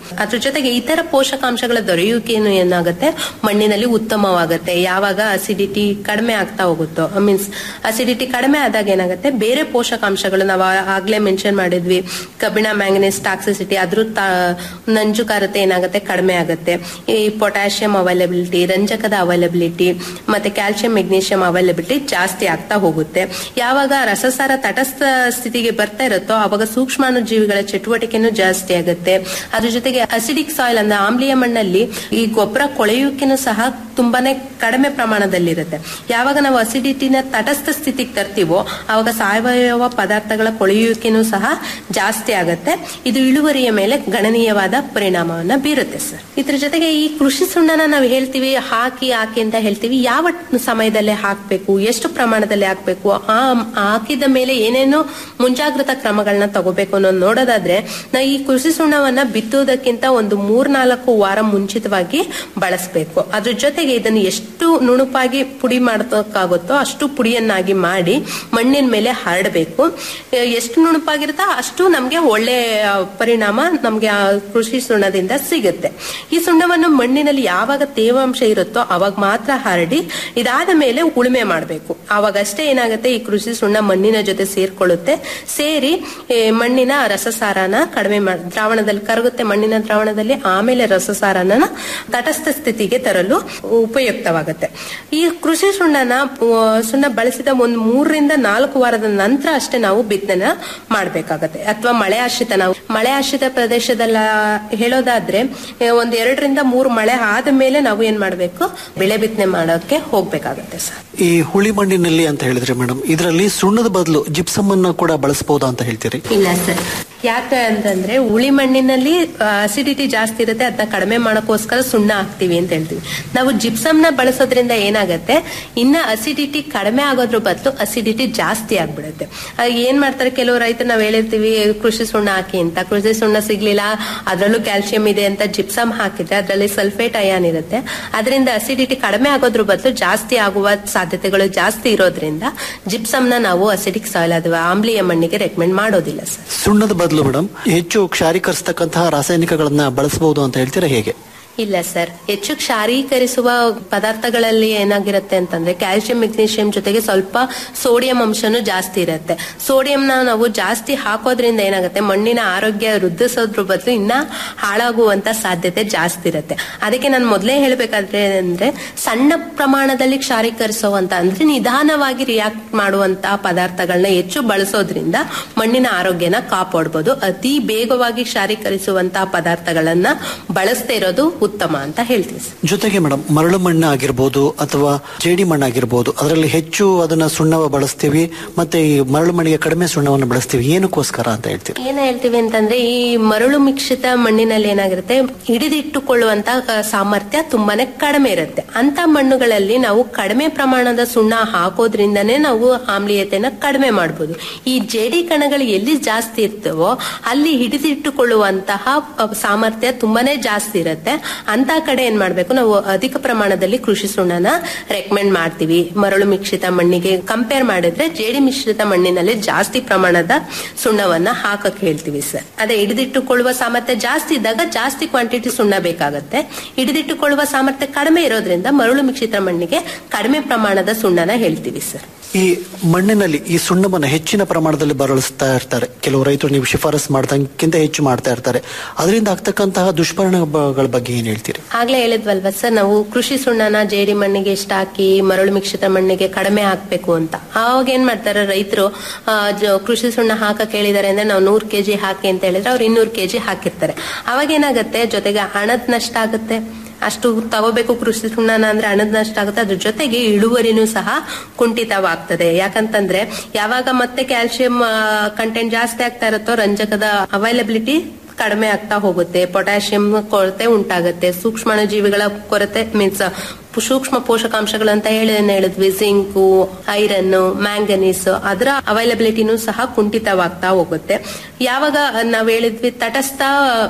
ಅದ್ರ ಜೊತೆಗೆ ಇತರ ಪೋಷಕಾಂಶಗಳ ದೊರೆಯುವಿಕೆನು ಏನಾಗುತ್ತೆ ಮಣ್ಣಿನಲ್ಲಿ ಉತ್ತಮವಾಗುತ್ತೆ ಯಾವಾಗ ಅಸಿಡಿಟಿ ಕಡಿಮೆ ಆಗ್ತಾ ಹೋಗುತ್ತೋ ಮೀನ್ಸ್ ಅಸಿಡಿಟಿ ಕಡಿಮೆ ಆದಾಗ ಏನಾಗುತ್ತೆ ಬೇರೆ ಪೋಷಕಾಂಶಗಳು ನಾವು ಆ- ಆಗ್ಲೇ ಮೆನ್ಷನ್ ಮಾಡಿದ್ವಿ ಕಬ್ಬಿಣ ಮ್ಯಾಂಗನೀಸ್ ಟಾಕ್ಸಿಸಿಟಿ ಅದ್ರ ತ- ನಂಜುಕಾರತೆ ಏನಾಗುತ್ತೆ ಕಡಿಮೆ ಆಗುತ್ತೆ ಈ ಪೊಟ್ಯಾಷಿಯಂ ಅವೈಲಬಿಲಿಟಿ ರಂಜಕದ ಅವೈಲಬಿಲಿಟಿ ಮತ್ತೆ ಕ್ಯಾಲ್ಸಿಯಂ ಮೆಗ್ನೀಷಿಯಂ ಅವೈಲಬಿಲಿಟಿ ಜಾಸ್ತಿ ಆಗ್ತಾ ಹೋಗುತ್ತೆ ಯಾವಾಗ ರಸಸಾರ ತಟಸ್ಥ ಸ್ಥಿತಿಗೆ ಬರ್ತಾ ಇರುತ್ತೋ ಅವಾಗ ಸೂಕ್ಷ್ಮಾಣು ಜೀವಿಗಳ ಚಟುವಟಿಕೆನೂ ಜಾಸ್ತಿ ಆಗುತ್ತೆ ಅದ್ರ ಜೊತೆಗೆ ಅಸಿಡಿಕ್ ಸಾಯಿಲ್ ಅಂದ್ರೆ ಆಮ್ಲೀಯ ಮಣ್ಣಲ್ಲಿ ಈ ಗೊಬ್ಬರ ಕೊಳೆಯುವಿಕೆನೂ ಸಹ ತುಂಬಾನೇ ಕಡಿಮೆ ಪ್ರಮಾಣದಲ್ಲಿರುತ್ತೆ ಯಾವಾಗ ನಾವು ಅಸಿಡಿಟಿನ ತಟಸ್ಥ ಸ್ಥಿತಿಗೆ ತರ್ತೀವೋ ಅವಾಗ ಸಾವಯವ ಪದಾರ್ಥಗಳ ಕೊಳೆಯುವಿಕೆನೂ ಸಹ ಜಾಸ್ತಿ ಆಗುತ್ತೆ ಇದು ಇಳುವರಿಯ ಮೇಲೆ ಗಣನೀಯವಾದ ಪರಿಣಾಮವನ್ನ ಬೀರುತ್ತೆ ಸರ್ ಇದ್ರ ಜೊತೆಗೆ ಈ ಕೃಷಿ ಸುಣ್ಣನ ನಾವು ಹೇಳ್ತೀವಿ ಹಾಕಿ ಹಾಕಿ ಅಂತ ಹೇಳ್ತೀವಿ ಯಾವ ಸಮಯದಲ್ಲೇ ಹಾಕ್ಬೇಕು ಎಷ್ಟು ಪ್ರಮಾಣದಲ್ಲಿ ಹಾಕ್ಬೇಕು ಆ ಹಾಕಿದ ಮೇಲೆ ಏನೇನು ಮುಂಜಾಗ್ರತಾ ಕ್ರಮಗಳನ್ನ ತಗೋಬೇಕು ಅನ್ನೋದು ನೋಡೋದಾದ್ರೆ ನಾವು ಈ ಕೃಷಿ ಸುಣ್ಣವನ್ನ ಬಿತ್ತುವುದಕ್ಕಿಂತ ಒಂದು ಮೂರ್ನಾಲ್ಕು ವಾರ ಮುಂಚಿತವಾಗಿ ಬಳಸಬೇಕು ಅದ್ರ ಜೊತೆಗೆ ಇದನ್ನು ಎಷ್ಟು ನುಣುಪಾಗಿ ಪುಡಿ ಮಾಡೋಕ್ಕಾಗುತ್ತೋ ಅಷ್ಟು ಪುಡಿಯನ್ನಾಗಿ ಮಾಡಿ ಮಣ್ಣಿನ ಮೇಲೆ ಹರಡಬೇಕು ಎಷ್ಟು ನುಣುಪಾಗಿರುತ್ತೋ ಅಷ್ಟು ನಮ್ಗೆ ಒಳ್ಳೆ ಆ, ಪರಿಣಾಮ ನಮ್ಗೆ ಆ ಕೃಷಿ ಸುಣ್ಣದಿಂದ ಸಿಗುತ್ತೆ ಈ ಸುಣ್ಣವನ್ನು ಮಣ್ಣಿನಲ್ಲಿ ಯಾವಾಗ ತೇವಾಂಶ ಇರುತ್ತೋ ಅವಾಗ ಮಾತ್ರ ಹರಡಿ ಇದಾದ ಮೇಲೆ ಉಳುಮೆ ಮಾಡಬೇಕು ಅವಾಗಷ್ಟೇ ಏನಾಗುತ್ತೆ ಈ ಕೃಷಿ ಸುಣ್ಣ ಮಣ್ಣಿನ ಜೊತೆ ಸೇರ್ಕೊಳ್ಳುತ್ತೆ ಸೇರಿ ಏ, ಮಣ್ಣಿನ ರಸಸಾರನ ಕಡಿಮೆ ಮಾಡ ದ್ರಾವಣದಲ್ಲಿ ಕರಗುತ್ತೆ ಮಣ್ಣಿನ ದ್ರಾವಣದಲ್ಲಿ ಆಮೇಲೆ ರಸಸಾರನ ತಟಸ್ಥ ಸ್ಥಿತಿಗೆ ತರಲು ಉಪಯುಕ್ತವಾಗುತ್ತೆ ಈ ಕೃಷಿ ಸುಣ್ಣನ ಆ, ಸುಣ್ಣ ಬಳಸಿದ ಒಂದು ಮೂರರಿಂದ ನಾಲ್ಕು ವಾರದ ನಂತರ ಅಷ್ಟೇ ನಾವು ಬಿತ್ತನೆ ಮಾಡಬೇಕಾಗತ್ತೆ ಅಥವಾ ಮಳೆ ಆಶ್ರಿತ ನಾವು ಮಳೆ ಆಶ್ರಿತ ಪ್ರದೇಶದಲ್ಲ ಹೇಳೋದಾದ್ರೆ ಆ, ಒಂದ್ ಎರಡರಿಂದ ಮೂರು ಮಳೆ ಆದ ಮೇಲೆ ನಾವು ಏನ್ ಮಾಡ್ಬೇಕು ಬೆಳೆ ಬಿತ್ತನೆ ಮಾಡೋಕೆ ಹೋಗ್ಬೇಕಾಗತ್ತೆ ಸರ್ ಈ ಹುಳಿ ಮಣ್ಣಿನಲ್ಲಿ ಅಂತ ಹೇಳಿದ್ರೆ ಮೇಡಮ್ ಇದರಲ್ಲಿ ಸುಣ್ಣದ ಬದಲು ಜಿಪ್ಸಮ್ ಅನ್ನ ಕೂಡ ಬಳಸಬಹುದಾ ಅಂತ ಹೇಳ್ತೀರಿ ಇಲ್ಲ ಸರ್ ಯಾಕೆ ಅಂತಂದ್ರೆ ಉಳಿ ಮಣ್ಣಿನಲ್ಲಿ ಅಸಿಡಿಟಿ ಜಾಸ್ತಿ ಇರುತ್ತೆ ಅದನ್ನ ಕಡಿಮೆ ಮಾಡೋಕ್ಕೋಸ್ಕರ ಸುಣ್ಣ ಹಾಕ್ತಿವಿ ಅಂತ ಹೇಳ್ತೀವಿ ನಾವು ಜಿಪ್ಸಮ್ ನ ಬಳಸೋದ್ರಿಂದ ಏನಾಗುತ್ತೆ ಇನ್ನ ಅಸಿಡಿಟಿ ಕಡಿಮೆ ಆಗೋದ್ರ ಬದಲು ಅಸಿಡಿಟಿ ಜಾಸ್ತಿ ಆಗ್ಬಿಡುತ್ತೆ ಆಗ ಏನ್ ಮಾಡ್ತಾರೆ ಕೆಲವು ರೈತರು ನಾವ್ ಹೇಳಿರ್ತೀವಿ ಕೃಷಿ ಸುಣ್ಣ ಹಾಕಿ ಅಂತ ಕೃಷಿ ಸುಣ್ಣ ಸಿಗ್ಲಿಲ್ಲ ಅದ್ರಲ್ಲೂ ಕ್ಯಾಲ್ಸಿಯಂ ಇದೆ ಅಂತ ಜಿಪ್ಸಮ್ ಹಾಕಿದ್ರೆ ಅದರಲ್ಲಿ ಸಲ್ಫೇಟ್ ಅಯಾನ್ ಇರುತ್ತೆ ಅದರಿಂದ ಅಸಿಡಿಟಿ ಕಡಿಮೆ ಆಗೋದ್ರ ಬದಲು ಜಾಸ್ತಿ ಆಗುವ ಸಾಧ್ಯತೆಗಳು ಜಾಸ್ತಿ ಇರೋದ್ರಿಂದ ಜಿಪ್ಸಮ್ ನ ನಾವು ಅಸಿಡಿಕ್ ಸಾಯಿಲ್ ಅಥವಾ ಆಮ್ಲೀಯ ಮಣ್ಣಿಗೆ ರೆಕಮೆಂಡ್ ಮಾಡೋದಿಲ್ಲ ಸರ್ ಸುಣ್ಣದ ಬದಲು ಮೇಡಮ್ ಹೆಚ್ಚು ಕ್ಷಾರೀಕರಿಸತಕ್ಕಂತಹ ರಾಸಾಯನಿಕಗಳನ್ನ ಬಳಸಬಹುದು ಅಂತ ಹೇಳ್ತೀರಾ ಹೇಗೆ ಇಲ್ಲ ಸರ್ ಹೆಚ್ಚು ಕ್ಷಾರೀಕರಿಸುವ ಪದಾರ್ಥಗಳಲ್ಲಿ ಏನಾಗಿರುತ್ತೆ ಅಂತಂದ್ರೆ ಕ್ಯಾಲ್ಸಿಯಂ ಮೆಗ್ನೀಷಿಯಂ ಜೊತೆಗೆ ಸ್ವಲ್ಪ ಸೋಡಿಯಂ ಅಂಶನೂ ಜಾಸ್ತಿ ಇರುತ್ತೆ ಸೋಡಿಯಂನ ನಾವು ಜಾಸ್ತಿ ಹಾಕೋದ್ರಿಂದ ಏನಾಗುತ್ತೆ ಮಣ್ಣಿನ ಆರೋಗ್ಯ ವೃದ್ಧಿಸೋದ್ರ ಬದಲು ಇನ್ನ ಹಾಳಾಗುವಂತ ಸಾಧ್ಯತೆ ಜಾಸ್ತಿ ಇರುತ್ತೆ ಅದಕ್ಕೆ ನಾನು ಮೊದಲೇ ಹೇಳ್ಬೇಕಾದ್ರೆ ಅಂದ್ರೆ ಸಣ್ಣ ಪ್ರಮಾಣದಲ್ಲಿ ಕ್ಷಾರೀಕರಿಸುವಂತ ಅಂದ್ರೆ ನಿಧಾನವಾಗಿ ರಿಯಾಕ್ಟ್ ಮಾಡುವಂತ ಪದಾರ್ಥಗಳನ್ನ ಹೆಚ್ಚು ಬಳಸೋದ್ರಿಂದ ಮಣ್ಣಿನ ಆರೋಗ್ಯನ ಕಾಪಾಡ್ಬೋದು ಅತಿ ಬೇಗವಾಗಿ ಕ್ಷಾರೀಕರಿಸುವಂತಹ ಪದಾರ್ಥಗಳನ್ನ ಬಳಸದೇ ಇರೋದು ಉತ್ತಮ ಅಂತ ಹೇಳ್ತೀವಿ ಸರ್. ಜೊತೆಗೆ ಮೇಡಮ್ ಮರಳು ಮಣ್ಣು ಆಗಿರ್ಬೋದು ಅಥವಾ ಜೇಡಿ ಮಣ್ಣು ಆಗಿರ್ಬೋದು ಅದರಲ್ಲಿ ಹೆಚ್ಚು ಅದನ್ನ ಸುಣ್ಣವ ಬಳಸ್ತೀವಿ ಮತ್ತೆ ಈ ಮರಳು ಮಣ್ಣಿಗೆ ಕಡಿಮೆ ಸುಣ್ಣವನ್ನು ಬಳಸ್ತೀವಿ ಏನಕ್ಕೋಸ್ಕರ ಅಂತ ಹೇಳ್ತೀರಿ ಏನ್ ಹೇಳ್ತೀವಿ ಅಂತಂದ್ರೆ ಈ ಮರಳು ಮಿಶ್ರಿತ ಮಣ್ಣಿನಲ್ಲಿ ಏನಾಗಿರುತ್ತೆ ಹಿಡಿದಿಟ್ಟುಕೊಳ್ಳುವಂತ ಆ, ಸಾಮರ್ಥ್ಯ ತುಂಬಾನೇ ಕಡಿಮೆ ಇರುತ್ತೆ ಅಂತ ಮಣ್ಣುಗಳಲ್ಲಿ ನಾವು ಕಡಿಮೆ ಪ್ರಮಾಣದ ಸುಣ್ಣ ಹಾಕೋದ್ರಿಂದನೇ ನಾವು ಆಮ್ಲೀಯತೆನ ಕಡಿಮೆ ಮಾಡಬಹುದು ಈ ಜೇಡಿ ಕಣಗಳು ಎಲ್ಲಿ ಜಾಸ್ತಿ ಇರ್ತವೋ ಅಲ್ಲಿ ಹಿಡಿದಿಟ್ಟುಕೊಳ್ಳುವಂತಹ ಆ, ಸಾಮರ್ಥ್ಯ ತುಂಬಾನೇ ಜಾಸ್ತಿ ಇರುತ್ತೆ ಅಂತ ಕಡೆ ಏನ್ ಮಾಡ್ಬೇಕು ನಾವು ಅಧಿಕ ಪ್ರಮಾಣದಲ್ಲಿ ಕೃಷಿ ಸುಣ್ಣನ ರೆಕಮೆಂಡ್ ಮಾಡ್ತೀವಿ ಮರಳು ಮಿಶ್ರಿತ ಮಣ್ಣಿಗೆ ಕಂಪೇರ್ ಮಾಡಿದ್ರೆ ಜೇಡಿ ಮಿಶ್ರಿತ ಮಣ್ಣಿನಲ್ಲಿ ಜಾಸ್ತಿ ಪ್ರಮಾಣದ ಸುಣ್ಣವನ್ನ ಹಾಕಕ್ ಹೇಳ್ತೀವಿ ಸರ್ ಅದೇ ಹಿಡಿದಿಟ್ಟುಕೊಳ್ಳುವ ಸಾಮರ್ಥ್ಯ ಜಾಸ್ತಿ ಇದ್ದಾಗ ಜಾಸ್ತಿ ಕ್ವಾಂಟಿಟಿ ಸುಣ್ಣ ಬೇಕಾಗುತ್ತೆ ಹಿಡಿದಿಟ್ಟುಕೊಳ್ಳುವ ಸಾಮರ್ಥ್ಯ ಕಡಿಮೆ ಇರೋದ್ರಿಂದ ಮರಳು ಮಿಶ್ರಿತ ಮಣ್ಣಿಗೆ ಕಡಿಮೆ ಪ್ರಮಾಣದ ಸುಣ್ಣನ ಹೇಳ್ತೀವಿ ಸರ್ ಈ ಮಣ್ಣಿನಲ್ಲಿ ಈ ಸುಣ್ಣವನ್ನು ಹೆಚ್ಚಿನ ಪ್ರಮಾಣದಲ್ಲಿ ಬಳಸ್ತಾ ಇರ್ತಾರೆ ಕೆಲವು ರೈತರು ನೀವು ಶಿಫಾರಸ್ ಮಾಡ್ದಂಗಿಂತ ಹೆಚ್ಚು ಮಾಡ್ತಾ ಇರ್ತಾರೆ ಅದರಿಂದ ಆಗ್ತಕ್ಕಂತಹ ದುಷ್ಪರಿಣಾಮಗಳ ಬಗ್ಗೆ ಏನ್ ಹೇಳ್ತೀರಿ ಆಗ್ಲೇ ಹೇಳಿದ್ವಲ್ವ ಸರ್ ನಾವು ಕೃಷಿ ಸುಣ್ಣನ ಜೇಡಿ ಮಣ್ಣಿಗೆ ಎಷ್ಟು ಹಾಕಿ ಮರಳು ಮಿಶ್ರಿತ ಮಣ್ಣಿಗೆ ಕಡಿಮೆ ಹಾಕ್ಬೇಕು ಅಂತ ಆವಾಗ ಏನ್ ಮಾಡ್ತಾರೆ ರೈತರು ಕೃಷಿ ಸುಣ್ಣ ಹಾಕಕ್ ಹೇಳಿದಾರೆ ಅಂದ್ರೆ ನಾವು ನೂರ್ ಕೆಜಿ ಹಾಕಿ ಅಂತ ಹೇಳಿದ್ರೆ ಅವ್ರು ಇನ್ನೂರು ಕೆಜಿ ಹಾಕಿರ್ತಾರೆ ಅವಾಗ ಏನಾಗುತ್ತೆ ಜೊತೆಗೆ ಹಣದ ನಷ್ಟ ಆಗುತ್ತೆ ಅಷ್ಟು ತಗೋಬೇಕು ಕೃಷಿ ಸುಣ್ಣನ ಅಂದ್ರೆ ಹಣದ ನಷ್ಟ ಆಗುತ್ತೆ ಅದ್ರ ಜೊತೆಗೆ ಇಳುವರಿನೂ ಸಹ ಕುಂಠಿತವಾಗ್ತದೆ ಯಾಕಂತಂದ್ರೆ ಯಾವಾಗ ಮತ್ತೆ ಕ್ಯಾಲ್ಸಿಯಂ ಕಂಟೆಂಟ್ ಜಾಸ್ತಿ ಆಗ್ತಾ ಇರುತ್ತೋ ರಂಜಕದ ಅವೈಲಬಿಲಿಟಿ ಕಡಿಮೆ ಆಗ್ತಾ ಹೋಗುತ್ತೆ ಪೊಟ್ಯಾಷಿಯಂ ಕೊರತೆ ಉಂಟಾಗುತ್ತೆ ಸೂಕ್ಷ್ಮಾಣು ಜೀವಿಗಳ ಕೊರತೆ ಮೀನ್ಸ್ ಸೂಕ್ಷ್ಮ ಪೋಷಕಾಂಶಗಳು ಅಂತ ಹೇಳಿ ಏನ್ ಹೇಳಿದ್ವಿ ಜಿಂಕು ಐರನ್ ಮ್ಯಾಂಗನೀಸ್ ಅದರ ಅವೈಲಬಿಲಿಟಿನೂ ಸಹ ಕುಂಠಿತವಾಗ್ತಾ ಹೋಗುತ್ತೆ ಯಾವಾಗ ನಾವ್ ಹೇಳಿದ್ವಿ ತಟಸ್ಥ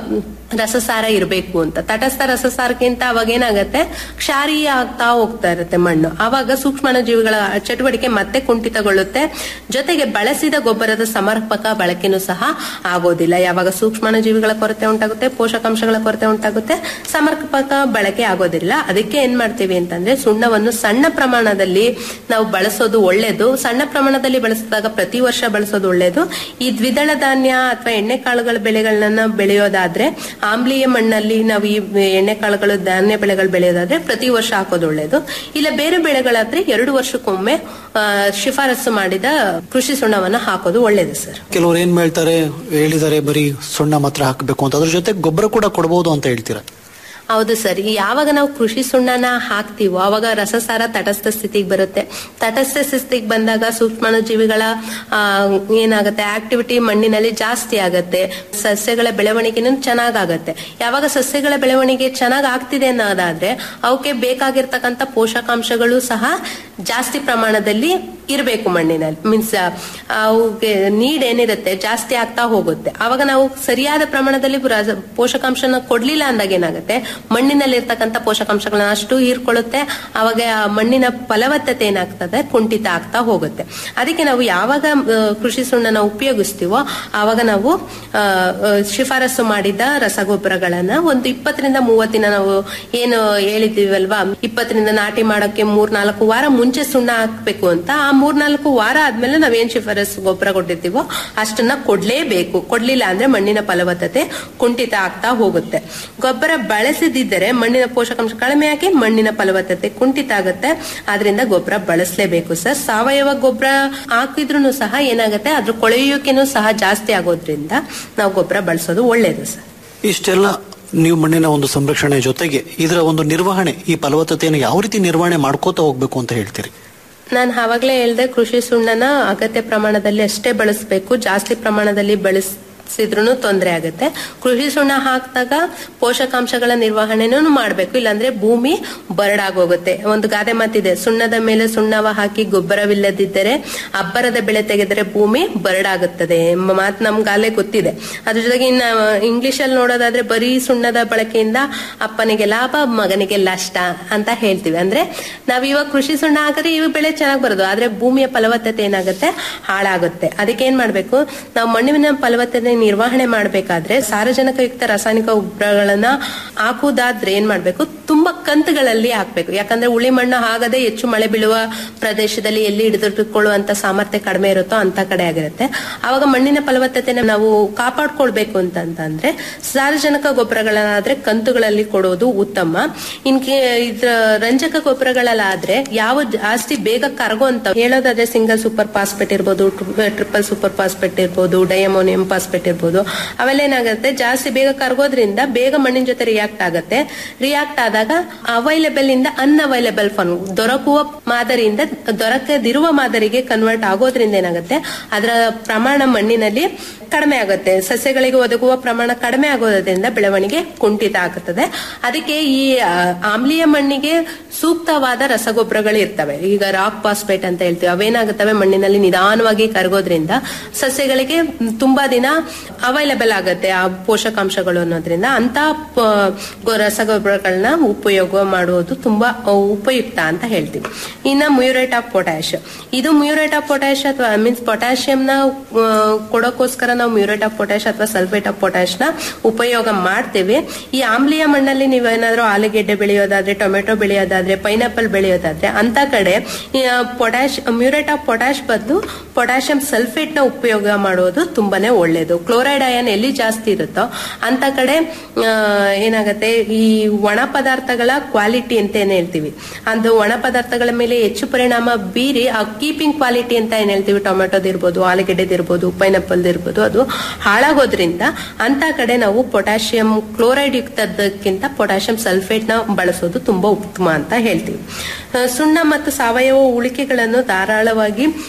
ರಸಸಾರ ಇರಬೇಕು ಅಂತ ತಟಸ್ಥ ರಸಸಾರಕ್ಕಿಂತ ಅವಾಗ ಏನಾಗತ್ತೆ ಕ್ಷಾರೀಯ ಆಗ್ತಾ ಹೋಗ್ತಾ ಇರುತ್ತೆ ಮಣ್ಣು ಆವಾಗ ಸೂಕ್ಷ್ಮಾಣು ಜೀವಿಗಳ ಚಟುವಟಿಕೆ ಮತ್ತೆ ಕುಂಠಿತಗೊಳ್ಳುತ್ತೆ ಜೊತೆಗೆ ಬಳಸಿದ ಗೊಬ್ಬರದ ಸಮರ್ಪಕ ಬಳಕೆನೂ ಸಹ ಆಗೋದಿಲ್ಲ ಯಾವಾಗ ಸೂಕ್ಷ್ಮಾಣು ಜೀವಿಗಳ ಕೊರತೆ ಉಂಟಾಗುತ್ತೆ ಪೋಷಕಾಂಶಗಳ ಕೊರತೆ ಉಂಟಾಗುತ್ತೆ ಸಮರ್ಪಕ ಬಳಕೆ ಆಗೋದಿಲ್ಲ ಅದಕ್ಕೆ ಏನ್ ಮಾಡ್ತೀವಿ ಅಂತಂದ್ರೆ ಸುಣ್ಣವನ್ನು ಸಣ್ಣ ಪ್ರಮಾಣದಲ್ಲಿ ನಾವು ಬಳಸೋದು ಒಳ್ಳೇದು ಸಣ್ಣ ಪ್ರಮಾಣದಲ್ಲಿ ಬಳಸಿದಾಗ ಪ್ರತಿ ವರ್ಷ ಬಳಸೋದು ಒಳ್ಳೇದು ಈ ದ್ವಿದಳ ಧಾನ್ಯ ಅಥವಾ ಎಣ್ಣೆಕಾಳುಗಳ ಬೆಳೆಗಳನ್ನ ಬೆಳೆಯೋದಾದ್ರೆ ಆಮ್ಲೀಯ ಮಣ್ಣಲ್ಲಿ ನಾವು ಈ ಎಣ್ಣೆಕಾಳುಗಳು ಧಾನ್ಯ ಬೆಳೆಗಳು ಬೆಳೆಯೋದಾದ್ರೆ ಪ್ರತಿ ವರ್ಷ ಹಾಕೋದು ಒಳ್ಳೇದು ಇಲ್ಲ ಬೇರೆ ಬೆಳೆಗಳಾದ್ರೆ ಎರಡು ವರ್ಷಕ್ಕೊಮ್ಮೆ ಆ, ಶಿಫಾರಸು ಮಾಡಿದ ಕೃಷಿ ಸುಣ್ಣವನ್ನ ಹಾಕೋದು ಒಳ್ಳೇದು ಸರ್ ಕೆಲವರು ಏನ್ ಹೇಳ್ತಾರೆ ಹೇಳಿದ್ದಾರೆ ಬರೀ ಸುಣ್ಣ ಮಾತ್ರ ಹಾಕಬೇಕು ಅಂತ ಅದ್ರ ಜೊತೆ ಗೊಬ್ಬರ ಕೂಡ ಕೊಡಬಹುದು ಅಂತ ಹೇಳ್ತೀರಾ ಹೌದು ಸರ್ ಈ ಯಾವಾಗ ನಾವು ಕೃಷಿ ಸುಣ್ಣನ ಹಾಕ್ತಿವೋ ಅವಾಗ ರಸಸಾರ ತಟಸ್ಥ ಸ್ಥಿತಿಗೆ ಬರುತ್ತೆ ತಟಸ್ಥ ಸ್ಥಿತಿಗೆ ಬಂದಾಗ ಸೂಕ್ಷ್ಮಾಣು ಜೀವಿಗಳ ಆ, ಏನಾಗುತ್ತೆ ಆಕ್ಟಿವಿಟಿ ಮಣ್ಣಿನಲ್ಲಿ ಜಾಸ್ತಿ ಆಗತ್ತೆ ಸಸ್ಯಗಳ ಬೆಳವಣಿಗೆನೂ ಚೆನ್ನಾಗಾಗತ್ತೆ ಯಾವಾಗ ಸಸ್ಯಗಳ ಬೆಳವಣಿಗೆ ಚೆನ್ನಾಗ್ ಆಗ್ತಿದೆ ಅನ್ನೋದಾದ್ರೆ ಅವಕ್ಕೆ ಬೇಕಾಗಿರ್ತಕ್ಕಂಥ ಪೋಷಕಾಂಶಗಳು ಸಹ ಜಾಸ್ತಿ ಪ್ರಮಾಣದಲ್ಲಿ ಇರಬೇಕು ಮಣ್ಣಿನಲ್ಲಿ ಮೀನ್ಸ್ ಅವಕ್ಕೆ ನೀಡ್ ಏನಿರುತ್ತೆ ಜಾಸ್ತಿ ಆಗ್ತಾ ಹೋಗುತ್ತೆ ಅವಾಗ ನಾವು ಸರಿಯಾದ ಪ್ರಮಾಣದಲ್ಲಿ ರಸ- ಪೋಷಕಾಂಶನ ಕೊಡ್ಲಿಲ್ಲ ಅಂದಾಗ ಏನಾಗುತ್ತೆ ಮಣ್ಣಿನಲ್ಲಿ ಇರ್ತಕ್ಕಂಥ ಪೋಷಕಾಂಶಗಳನ್ನ ಅಷ್ಟು ಹೀರ್ಕೊಳ್ಳುತ್ತೆ ಅವಾಗ ಆ ಮಣ್ಣಿನ ಫಲವತ್ತತೆ ಏನಾಗ್ತದೆ ಕುಂಠಿತ ಆಗ್ತಾ ಹೋಗುತ್ತೆ ಅದಕ್ಕೆ ನಾವು ಯಾವಾಗ ಆ, ಕೃಷಿ ಸುಣ್ಣನ ಉಪಯೋಗಿಸ್ತೀವೋ ಆವಾಗ ನಾವು ಆ, ಆ, ಶಿಫಾರಸು ಮಾಡಿದ ರಸಗೊಬ್ಬರಗಳನ್ನ ಒಂದು ಇಪ್ಪತ್ತರಿಂದ ಮೂವತ್ತು ದಿನ ನಾವು ಏನು ಹೇಳಿದ್ದೀವಲ್ವಾ ಇಪ್ಪತ್ತರಿಂದ ನಾಟಿ ಮಾಡೋಕೆ ಮೂರ್ನಾಲ್ಕು ವಾರ ಮುಂಚೆ ಸುಣ್ಣ ಹಾಕ್ಬೇಕು ಅಂತ ಆ ಮೂರ್ನಾಲ್ಕು ವಾರ ಆದ್ಮೇಲೆ ನಾವೇನ್ ಶಿಫಾರಸು ಗೊಬ್ಬರ ಕೊಟ್ಟಿರ್ತೀವೋ ಅಷ್ಟನ್ನ ಕೊಡ್ಲೇಬೇಕು ಕೊಡ್ಲಿಲ್ಲ ಅಂದ್ರೆ ಮಣ್ಣಿನ ಫಲವತ್ತತೆ ಕುಂಠಿತ ಆಗ್ತಾ ಹೋಗುತ್ತೆ ಗೊಬ್ಬರ ಬಳಸದಿದ್ದರೆ ಮಣ್ಣಿನ ಪೋಷಕಾಂಶ ಕಡಿಮೆ ಆಗಿ ಮಣ್ಣಿನ ಫಲವತ್ತತೆ ಕುಂಠಿತ ಆಗುತ್ತೆ ಆದ್ರಿಂದ ಗೊಬ್ಬರ ಬಳಸಲೇಬೇಕು ಸರ್ ಸಾವಯವ ಗೊಬ್ಬರ ಹಾಕಿದ್ರು ಸಹ ಏನಾಗುತ್ತೆ ಅದ್ರ ಕೊಳೆಯುವಿಕೆನೂ ಸಹ ಜಾಸ್ತಿ ಆಗೋದ್ರಿಂದ ನಾವು ಗೊಬ್ಬರ ಬಳಸೋದು ಒಳ್ಳೇದು ಸರ್ ಇಷ್ಟೆಲ್ಲ ನೀವು ಮಣ್ಣಿನ ಒಂದು ಸಂರಕ್ಷಣೆ ಜೊತೆಗೆ ಇದರ ಒಂದು ನಿರ್ವಹಣೆ ಈ ಫಲವತ್ತತೆಯನ್ನು ಯಾವ ರೀತಿ ನಿರ್ವಹಣೆ ಮಾಡ್ಕೋತಾ ಹೋಗ್ಬೇಕು ಅಂತ ಹೇಳ್ತೀರಿ ನಾನು ಆವಾಗಲೇ ಹೇಳ್ದೆ ಕೃಷಿ ಸುಣ್ಣನ ಅಗತ್ಯ ಪ್ರಮಾಣದಲ್ಲಿ ಅಷ್ಟೇ ಬಳಸಬೇಕು ಜಾಸ್ತಿ ಪ್ರಮಾಣದಲ್ಲಿ ಬಳಸಿದ್ರು ತೊಂದರೆ ಆಗುತ್ತೆ ಕೃಷಿ ಸುಣ್ಣ ಹಾಕಿದಾಗ ಪೋಷಕಾಂಶಗಳ ನಿರ್ವಹಣೆನೂ ಮಾಡಬೇಕು ಇಲ್ಲಾಂದ್ರೆ ಭೂಮಿ ಬರಡಾಗೋಗುತ್ತೆ ಒಂದು ಗಾದೆ ಮಾತಿದೆ ಸುಣ್ಣದ ಮೇಲೆ ಸುಣ್ಣವ ಹಾಕಿ ಗೊಬ್ಬರವಿಲ್ಲದಿದ್ದರೆ ಅಬ್ಬರದ ಬೆಳೆ ತೆಗೆದರೆ ಭೂಮಿ ಬರಡಾಗುತ್ತದೆ ಎಂಬ ಮಾತು ನಮ್ಗಾಲೇ ಗೊತ್ತಿದೆ ಅದ್ರ ಜೊತೆಗೆ ಇನ್ನ ಇಂಗ್ಲಿಷ್ ಅಲ್ಲಿ ನೋಡೋದಾದ್ರೆ ಬರೀ ಸುಣ್ಣದ ಬಳಕೆಯಿಂದ ಅಪ್ಪನಿಗೆ ಲಾಭ ಮಗನಿಗೆ ನಷ್ಟ ಅಂತ ಹೇಳ್ತೀವಿ ಅಂದ್ರೆ ನಾವ್ ಇವಾಗ ಕೃಷಿ ಸುಣ್ಣ ಹಾಕಿದ್ರೆ ಇವಾಗ ಬೆಳೆ ಚೆನ್ನಾಗಿ ಬರೋದು ಆದ್ರೆ ಭೂಮಿಯ ಫಲವತ್ತತೆ ಏನಾಗುತ್ತೆ ಹಾಳಾಗುತ್ತೆ ಅದಕ್ಕೆ ಏನ್ ಮಾಡ್ಬೇಕು ನಾವು ಮಣ್ಣಿನ ಫಲವತ್ತತೆ ನಿರ್ವಹಣೆ ಮಾಡ್ಬೇಕಾದ್ರೆ ಸಾರಜನಕಯುಕ್ತ ರಾಸಾಯನಿಕ ಗೊಬ್ಬರಗಳನ್ನ ಹಾಕುವುದಾದ್ರೆ ಏನ್ ಮಾಡ್ಬೇಕು ತುಂಬಾ ಕಂತುಗಳಲ್ಲಿ ಹಾಕ್ಬೇಕು ಯಾಕಂದ್ರೆ ಉಳಿ ಮಣ್ಣು ಆಗದೆ ಹೆಚ್ಚು ಮಳೆ ಬೀಳುವ ಪ್ರದೇಶದಲ್ಲಿ ಎಲ್ಲಿ ಹಿಡಿದಿಟ್ಟುಕೊಳ್ಳುವಂತ ಸಾಮರ್ಥ್ಯ ಕಡಿಮೆ ಇರುತ್ತೋ ಅಂತ ಕಡೆ ಆಗಿರುತ್ತೆ ಅವಾಗ ಮಣ್ಣಿನ ಫಲವತ್ತತೆನ ನಾವು ಕಾಪಾಡ್ಕೊಳ್ಬೇಕು ಅಂತಂದ್ರೆ ಸಾರಜನಕ ಗೊಬ್ಬರಗಳಾದ್ರೆ ಕಂತುಗಳಲ್ಲಿ ಕೊಡೋದು ಉತ್ತಮ ಇನ್ಕೆ ಇದ್ರ ರಂಜಕ ಗೊಬ್ಬರಗಳಲ್ಲಾದ್ರೆ ಯಾವ ಜಾಸ್ತಿ ಬೇಗ ಕರಗುವಂತ ಹೇಳೋದಾದ್ರೆ ಸಿಂಗಲ್ ಸೂಪರ್ ಫಾಸ್ಫೇಟ್ ಇರ್ಬೋದು ಟ್ರಿಪಲ್ ಸೂಪರ್ ಫಾಸ್ಫೇಟ್ ಇರ್ಬೋದು ಡಯಮೋನಿಯಂ ಫಾಸ್ಫೇಟ್ ಇರ್ಬೋದು ಅವೆಲ್ಲ ಏನಾಗುತ್ತೆ ಜಾಸ್ತಿ ಬೇಗ ಕರಗೋದ್ರಿಂದ ಬೇಗ ಮಣ್ಣಿನ ಜೊತೆ ರಿಯಾಕ್ಟ್ ಆಗುತ್ತೆ ರಿಯಾಕ್ಟ್ ಆದಾಗ ಅವೈಲೇಬಲ್ ಇಂದ ಅನ್ಅವೈಲೇಬಲ್ ಫಾರ್ಮ್ ದೊರಕುವ ಮಾದರಿಯಿಂದ ದೊರಕದಿರುವ ಮಾದರಿಗೆ ಕನ್ವರ್ಟ್ ಆಗೋದ್ರಿಂದ ಏನಾಗುತ್ತೆ ಅದರ ಪ್ರಮಾಣ ಮಣ್ಣಿನಲ್ಲಿ ಕಡಿಮೆ ಆಗುತ್ತೆ ಸಸ್ಯಗಳಿಗೆ ಒದಗುವ ಪ್ರಮಾಣ ಕಡಿಮೆ ಆಗೋದ್ರಿಂದ ಬೆಳವಣಿಗೆ ಕುಂಠಿತ ಆಗುತ್ತದೆ ಅದಕ್ಕೆ ಈ ಆ, ಆಮ್ಲೀಯ ಮಣ್ಣಿಗೆ ಸೂಕ್ತವಾದ ರಸಗೊಬ್ಬರಗಳು ಇರ್ತವೆ ಈಗ ರಾಕ್ ಫಾಸ್ಫೇಟ್ ಅಂತ ಹೇಳ್ತೀವಿ ಅವೇನಾಗುತ್ತವೆ ಮಣ್ಣಿನಲ್ಲಿ ನಿಧಾನವಾಗಿ ಕರಗೋದ್ರಿಂದ ಸಸ್ಯಗಳಿಗೆ ತುಂಬಾ ದಿನ ಅವೈಲೇಬಲ್ ಆಗುತ್ತೆ ಆ ಪೋಷಕಾಂಶಗಳು ಅನ್ನೋದ್ರಿಂದ ಅಂತ ಪ- ಗೊ- ರಸಗೊಬ್ಬರಗಳನ್ನ ಉಪಯೋಗ ಮಾಡುವುದು ತುಂಬಾ ಆ, ಉಪಯುಕ್ತ ಅಂತ ಹೇಳ್ತೀವಿ ಇನ್ನ ಮ್ಯೂರೇಟ್ ಆಫ್ ಪೊಟ್ಯಾಶ್ ಇದು ಮ್ಯೂರೇಟ್ ಆಫ್ ಪೊಟ್ಯಾಶ್ ಅಥವಾ ಮೀನ್ಸ್ ಪೊಟ್ಯಾಷಿಯಂನ ಕೊಡೋಕೋಸ್ಕರ ನಾವು ಮ್ಯೂರೇಟ್ ಆಫ್ ಪೊಟ್ಯಾಶ್ ಅಥವಾ ಸಲ್ಫೇಟ್ ಆಫ್ ಪೊಟ್ಯಾಶ್ ನ ಉಪಯೋಗ ಮಾಡ್ತೇವೆ ಈ ಆಮ್ಲೀಯ ಮಣ್ಣಲ್ಲಿ ನೀವೇನಾದ್ರೂ ಆಲೂಗೆಡ್ಡೆ ಬೆಳೆಯೋದಾದ್ರೆ ಟೊಮೆಟೊ ಬೆಳೆಯೋದಾದ್ರೆ ಪೈನಾಪಲ್ ಬೆಳೆಯೋದಾದ್ರೆ ಅಂತ ಕಡೆ ಪೊಟ್ಯಾಶ್ ಮ್ಯೂರೇಟ್ ಆಫ್ ಪೊಟ್ಯಾಶ್ ಬದಲು ಪೊಟ್ಯಾಷಿಯಂ ಸಲ್ಫೇಟ್ ನ ಉಪಯೋಗ ಮಾಡೋದು ತುಂಬಾನೇ ಒಳ್ಳೇದು ಕ್ಲೋರೈಡ್ ಅಯನ್ ಎಲ್ಲಿ ಜಾಸ್ತಿ ಇರುತ್ತೋ ಅಂತ ಕಡೆ ಆ, ಏನಾಗತ್ತೆ ಈ ಒಣ ಪದಾರ್ಥಗಳ ಕ್ವಾಲಿಟಿ ಅಂತ ಏನ್ ಹೇಳ್ತೀವಿ ಅದು ಒಣ ಪದಾರ್ಥಗಳ ಮೇಲೆ ಹೆಚ್ಚು ಪರಿಣಾಮ ಬೀರಿ ಆ ಕೀಪಿಂಗ್ ಕ್ವಾಲಿಟಿ ಅಂತ ಏನ್ ಹೇಳ್ತೀವಿ ಟೊಮೆಟೊದಿರ್ಬೋದು ಆಲೂಗೆಡ್ಡೆದಿರ್ಬೋದು ಪೈನಾಪಲ್ ಇರ್ಬೋದು ಅದು ಹಾಳಾಗೋದ್ರಿಂದ ಅಂತ ಕಡೆ ನಾವು ಪೊಟ್ಯಾಷಿಯಂ ಕ್ಲೋರೈಡ್ ಯುಕ್ತದಕ್ಕಿಂತ ಪೊಟ್ಯಾಷಿಯಂ ಸಲ್ಫೇಟ್ ನ ಬಳಸೋದು ತುಂಬಾ ಉತ್ತಮ ಅಂತ ಹೇಳ್ತೀವಿ ಆ, ಸುಣ್ಣ ಮತ್ತು ಸಾವಯವ ಉಳಿಕೆಗಳನ್ನು ಧಾರಾಳವಾಗಿ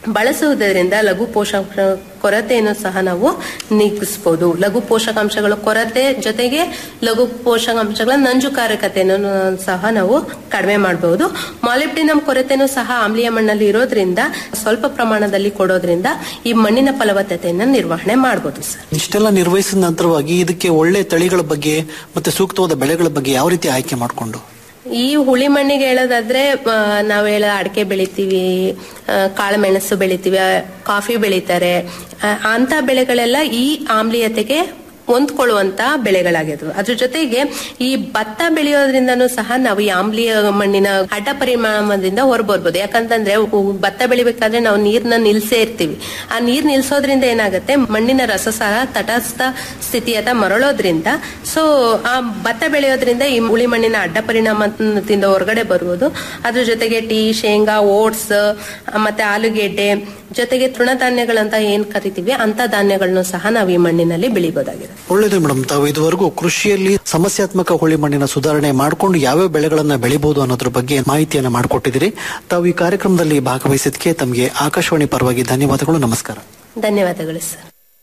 ಬಳಸುವುದರಿಂದ ಲಘು ಪೋಷಕ ಕೊರತೆಯನ್ನು ಸಹ ನಾವು ನೀಗಿಸಬಹುದು ಲಘು ಪೋಷಕಾಂಶಗಳ ಕೊರತೆ ಜೊತೆಗೆ ಲಘು ಪೋಷಕಾಂಶಗಳ ನಂಜುಕಾರಕತೆಯನ್ನು ಸಹ ನಾವು ಕಡಿಮೆ ಮಾಡಬಹುದು ಮಾಲಿಬ್ಡಿನಮ್ ಕೊರತೆನೂ ಸಹ ಆಮ್ಲೀಯ ಮಣ್ಣಲ್ಲಿ ಇರೋದ್ರಿಂದ ಸ್ವಲ್ಪ ಪ್ರಮಾಣದಲ್ಲಿ ಕೊಡೋದ್ರಿಂದ ಈ ಮಣ್ಣಿನ ಫಲವತ್ತತೆಯನ್ನು ನಿರ್ವಹಣೆ ಮಾಡಬಹುದು ಸರ್ ಇಷ್ಟೆಲ್ಲ ನಿರ್ವಹಿಸಿದ ನಂತರವಾಗಿ ಇದಕ್ಕೆ ಒಳ್ಳೆ ತಳಿಗಳ ಬಗ್ಗೆ ಮತ್ತೆ ಸೂಕ್ತವಾದ ಬೆಳೆಗಳ ಬಗ್ಗೆ ಯಾವ ರೀತಿ ಆಯ್ಕೆ ಮಾಡಿಕೊಂಡು ಈ ಹುಳಿ ಮಣ್ಣಿಗೆ ಹೇಳೋದಾದ್ರೆ ಆ, ನಾವ್ ಹೇಳ ಅಡಿಕೆ ಬೆಳಿತೀವಿ ಆ, ಕಾಳುಮೆಣಸು ಬೆಳಿತೀವಿ ಆ, ಕಾಫಿ ಬೆಳಿತಾರೆ ಆ, ಅಂತ ಬೆಳೆಗಳೆಲ್ಲ ಈ ಆಮ್ಲೀಯತೆಗೆ ಹೊಂದ್ಕೊಳ್ಳುವಂತ ಬೆಳೆಗಳಾಗಿದ್ವು ಅದ್ರ ಜೊತೆಗೆ ಈ ಭತ್ತ ಬೆಳೆಯೋದ್ರಿಂದನೂ ಸಹ ನಾವು ಈ ಆಮ್ಲೀಯ ಮಣ್ಣಿನ ಅಡ್ಡ ಪರಿಣಾಮದಿಂದ ಹೊರಬರ್ಬೋದು ಯಾಕಂತಂದ್ರೆ ಉ- ಭತ್ತ ಬೆಳಿಬೇಕಾದ್ರೆ ನಾವು ನೀರ್ನ ನಿಲ್ಸೇ ಇರ್ತೀವಿ ಆ ನೀರ್ ನಿಲ್ಸೋದ್ರಿಂದ ಏನಾಗುತ್ತೆ ಮಣ್ಣಿನ ರಸಸಾರ ತಟಸ್ಥ ಸ್ಥಿತಿಯತ್ತ ಮರಳೋದ್ರಿಂದ ಸೊ ಆ ಭತ್ತ ಬೆಳೆಯೋದ್ರಿಂದ ಈ ಉಳಿ ಮಣ್ಣಿನ ಅಡ್ಡ ಪರಿಣಾಮದಿಂದ ಹೊರಗಡೆ ಬರ್ಬೋದು ಅದ್ರ ಜೊತೆಗೆ ಟೀ ಶೇಂಗಾ ಓಟ್ಸ್ ಮತ್ತೆ ಆಲೂಗೆಡ್ಡೆ ಜೊತೆಗೆ ತೃಣಧಾನ್ಯಗಳಂತ ಏನ್ ಕರಿತೀವಿ ಅಂತ ಧಾನ್ಯಗಳನ್ನು ಸಹ ನಾವು ಈ ಮಣ್ಣಿನಲ್ಲಿ ಬೆಳಿಬೋದಾಗಿದೆ ಒಳ್ಳೇದು ಮೇಡಮ್ ತಾವು ಇದುವರೆಗೂ ಕೃಷಿಯಲ್ಲಿ ಸಮಸ್ಯಾತ್ಮಕ ಹುಳಿ ಮಣ್ಣಿನ ಸುಧಾರಣೆ ಮಾಡಿಕೊಂಡು ಯಾವ್ಯಾವ ಬೆಳೆಗಳನ್ನ ಬೆಳಿಬಹುದು ಅನ್ನೋದ್ರ ಬಗ್ಗೆ ಮಾಹಿತಿಯನ್ನ ಮಾಡಿಕೊಟ್ಟಿದ್ದೀರಿ ತಾವು ಈ ಕಾರ್ಯಕ್ರಮದಲ್ಲಿ ಭಾಗವಹಿಸಿದ್ದಕ್ಕೆ ತಮಗೆ ಆಕಾಶವಾಣಿ ಪರವಾಗಿ ಧನ್ಯವಾದಗಳು ನಮಸ್ಕಾರ ಧನ್ಯವಾದಗಳು ಸರ್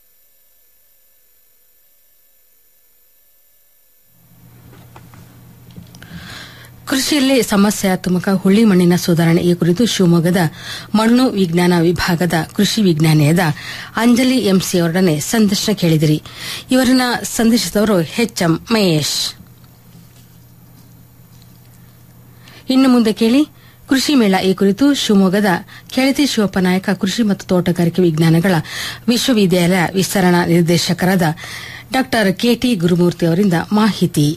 ಕೃಷಿಯಲ್ಲಿ ಸಮಸ್ಯಾತ್ಮಕ ಹುಳಿ ಮಣ್ಣಿನ ಸುಧಾರಣೆ ಈ ಕುರಿತು ಶಿವಮೊಗ್ಗದ ಮಣ್ಣು ವಿಜ್ಞಾನ ವಿಭಾಗದ ಕೃಷಿ ವಿಜ್ಞಾನಿಯಾದ ಅಂಜಲಿ ಎಂಸಿ ಅವರೊಡನೆ ಸಂದರ್ಶನ ಕೇಳಿದಿರಿ ಇವರನ್ನ ಸಂದರ್ಶಿಸಿದವರು ಎಚ್ ಎಂ ಮಹೇಶ್ ಇನ್ನು ಮುಂದೆ ಕೇಳಿ ಕೃಷಿ ಮೇಳ ಈ ಕುರಿತು ಶಿವಮೊಗ್ಗದ ಕೆಳತಿ ಶಿವಪ್ಪನಾಯಕ ಕೃಷಿ ಮತ್ತು ತೋಟಗಾರಿಕೆ ವಿಜ್ಞಾನಗಳ ವಿಶ್ವವಿದ್ಯಾಲಯ ವಿಸ್ತರಣಾ ನಿರ್ದೇಶಕರಾದ ಡಾ ಕೆಟಿ ಗುರುಮೂರ್ತಿ ಅವರಿಂದ ಮಾಹಿತಿ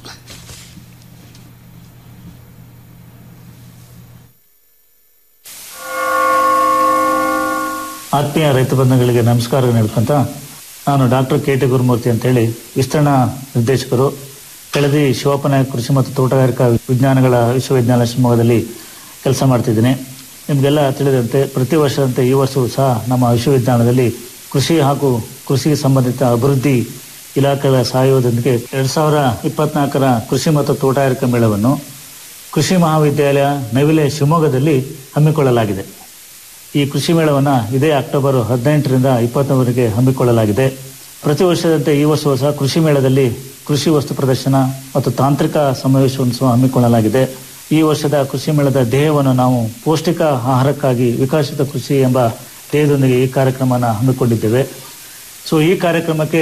ಆತ್ಮೀಯ ರೈತ ಬಂಧುಗಳಿಗೆ ನಮಸ್ಕಾರ ನೀಡ್ಕೊಂತ ನಾನು ಡಾಕ್ಟರ್ ಕೆ ಟಿ ಗುರುಮೂರ್ತಿ ಅಂತೇಳಿ ವಿಸ್ತರಣಾ ನಿರ್ದೇಶಕರು ಕೆಳದಿ ಶಿವಪ್ಪನಾಯಕ ಕೃಷಿ ಮತ್ತು ತೋಟಗಾರಿಕಾ ವಿಜ್ಞಾನಗಳ ವಿಶ್ವವಿದ್ಯಾಲಯ ಶಿವಮೊಗ್ಗದಲ್ಲಿ ಕೆಲಸ ಮಾಡ್ತಿದ್ದೀನಿ ನಿಮಗೆಲ್ಲ ತಿಳಿದಂತೆ ಪ್ರತಿ ವರ್ಷದಂತೆ ಈ ವರ್ಷವೂ ಸಹ ನಮ್ಮ ವಿಶ್ವವಿದ್ಯಾಲಯದಲ್ಲಿ ಕೃಷಿ ಹಾಗೂ ಕೃಷಿಗೆ ಸಂಬಂಧಿತ ಅಭಿವೃದ್ಧಿ ಇಲಾಖೆಗಳ ಸಹಯೋಗದೊಂದಿಗೆ ಎರಡ್ ಸಾವಿರ ಇಪ್ಪತ್ನಾಲ್ಕರ ಕೃಷಿ ಮತ್ತು ತೋಟಗಾರಿಕಾ ಮೇಳವನ್ನು ಕೃಷಿ ಮಹಾವಿದ್ಯಾಲಯ ನವಿಲೆ ಶಿವಮೊಗ್ಗದಲ್ಲಿ ಹಮ್ಮಿಕೊಳ್ಳಲಾಗಿದೆ ಈ ಕೃಷಿ ಮೇಳವನ್ನು ಇದೇ ಅಕ್ಟೋಬರ್ ಹದಿನೆಂಟರಿಂದ ಇಪ್ಪತ್ತರವರೆಗೆ ಹಮ್ಮಿಕೊಳ್ಳಲಾಗಿದೆ ಪ್ರತಿ ವರ್ಷದಂತೆ ಈ ವರ್ಷವೂ ಸಹ ಕೃಷಿ ಮೇಳದಲ್ಲಿ ಕೃಷಿ ವಸ್ತು ಪ್ರದರ್ಶನ ಮತ್ತು ತಾಂತ್ರಿಕ ಸಮಾವೇಶವನ್ನು ಸಹ ಹಮ್ಮಿಕೊಳ್ಳಲಾಗಿದೆ ಈ ವರ್ಷದ ಕೃಷಿ ಮೇಳದ ಧ್ಯೇಯವನ್ನು ನಾವು ಪೌಷ್ಟಿಕ ಆಹಾರಕ್ಕಾಗಿ ವಿಕಸಿತ ಕೃಷಿ ಎಂಬ ಧ್ಯೇಯದೊಂದಿಗೆ ಈ ಕಾರ್ಯಕ್ರಮನ ಹಮ್ಮಿಕೊಂಡಿದ್ದೇವೆ ಸೊ ಈ ಕಾರ್ಯಕ್ರಮಕ್ಕೆ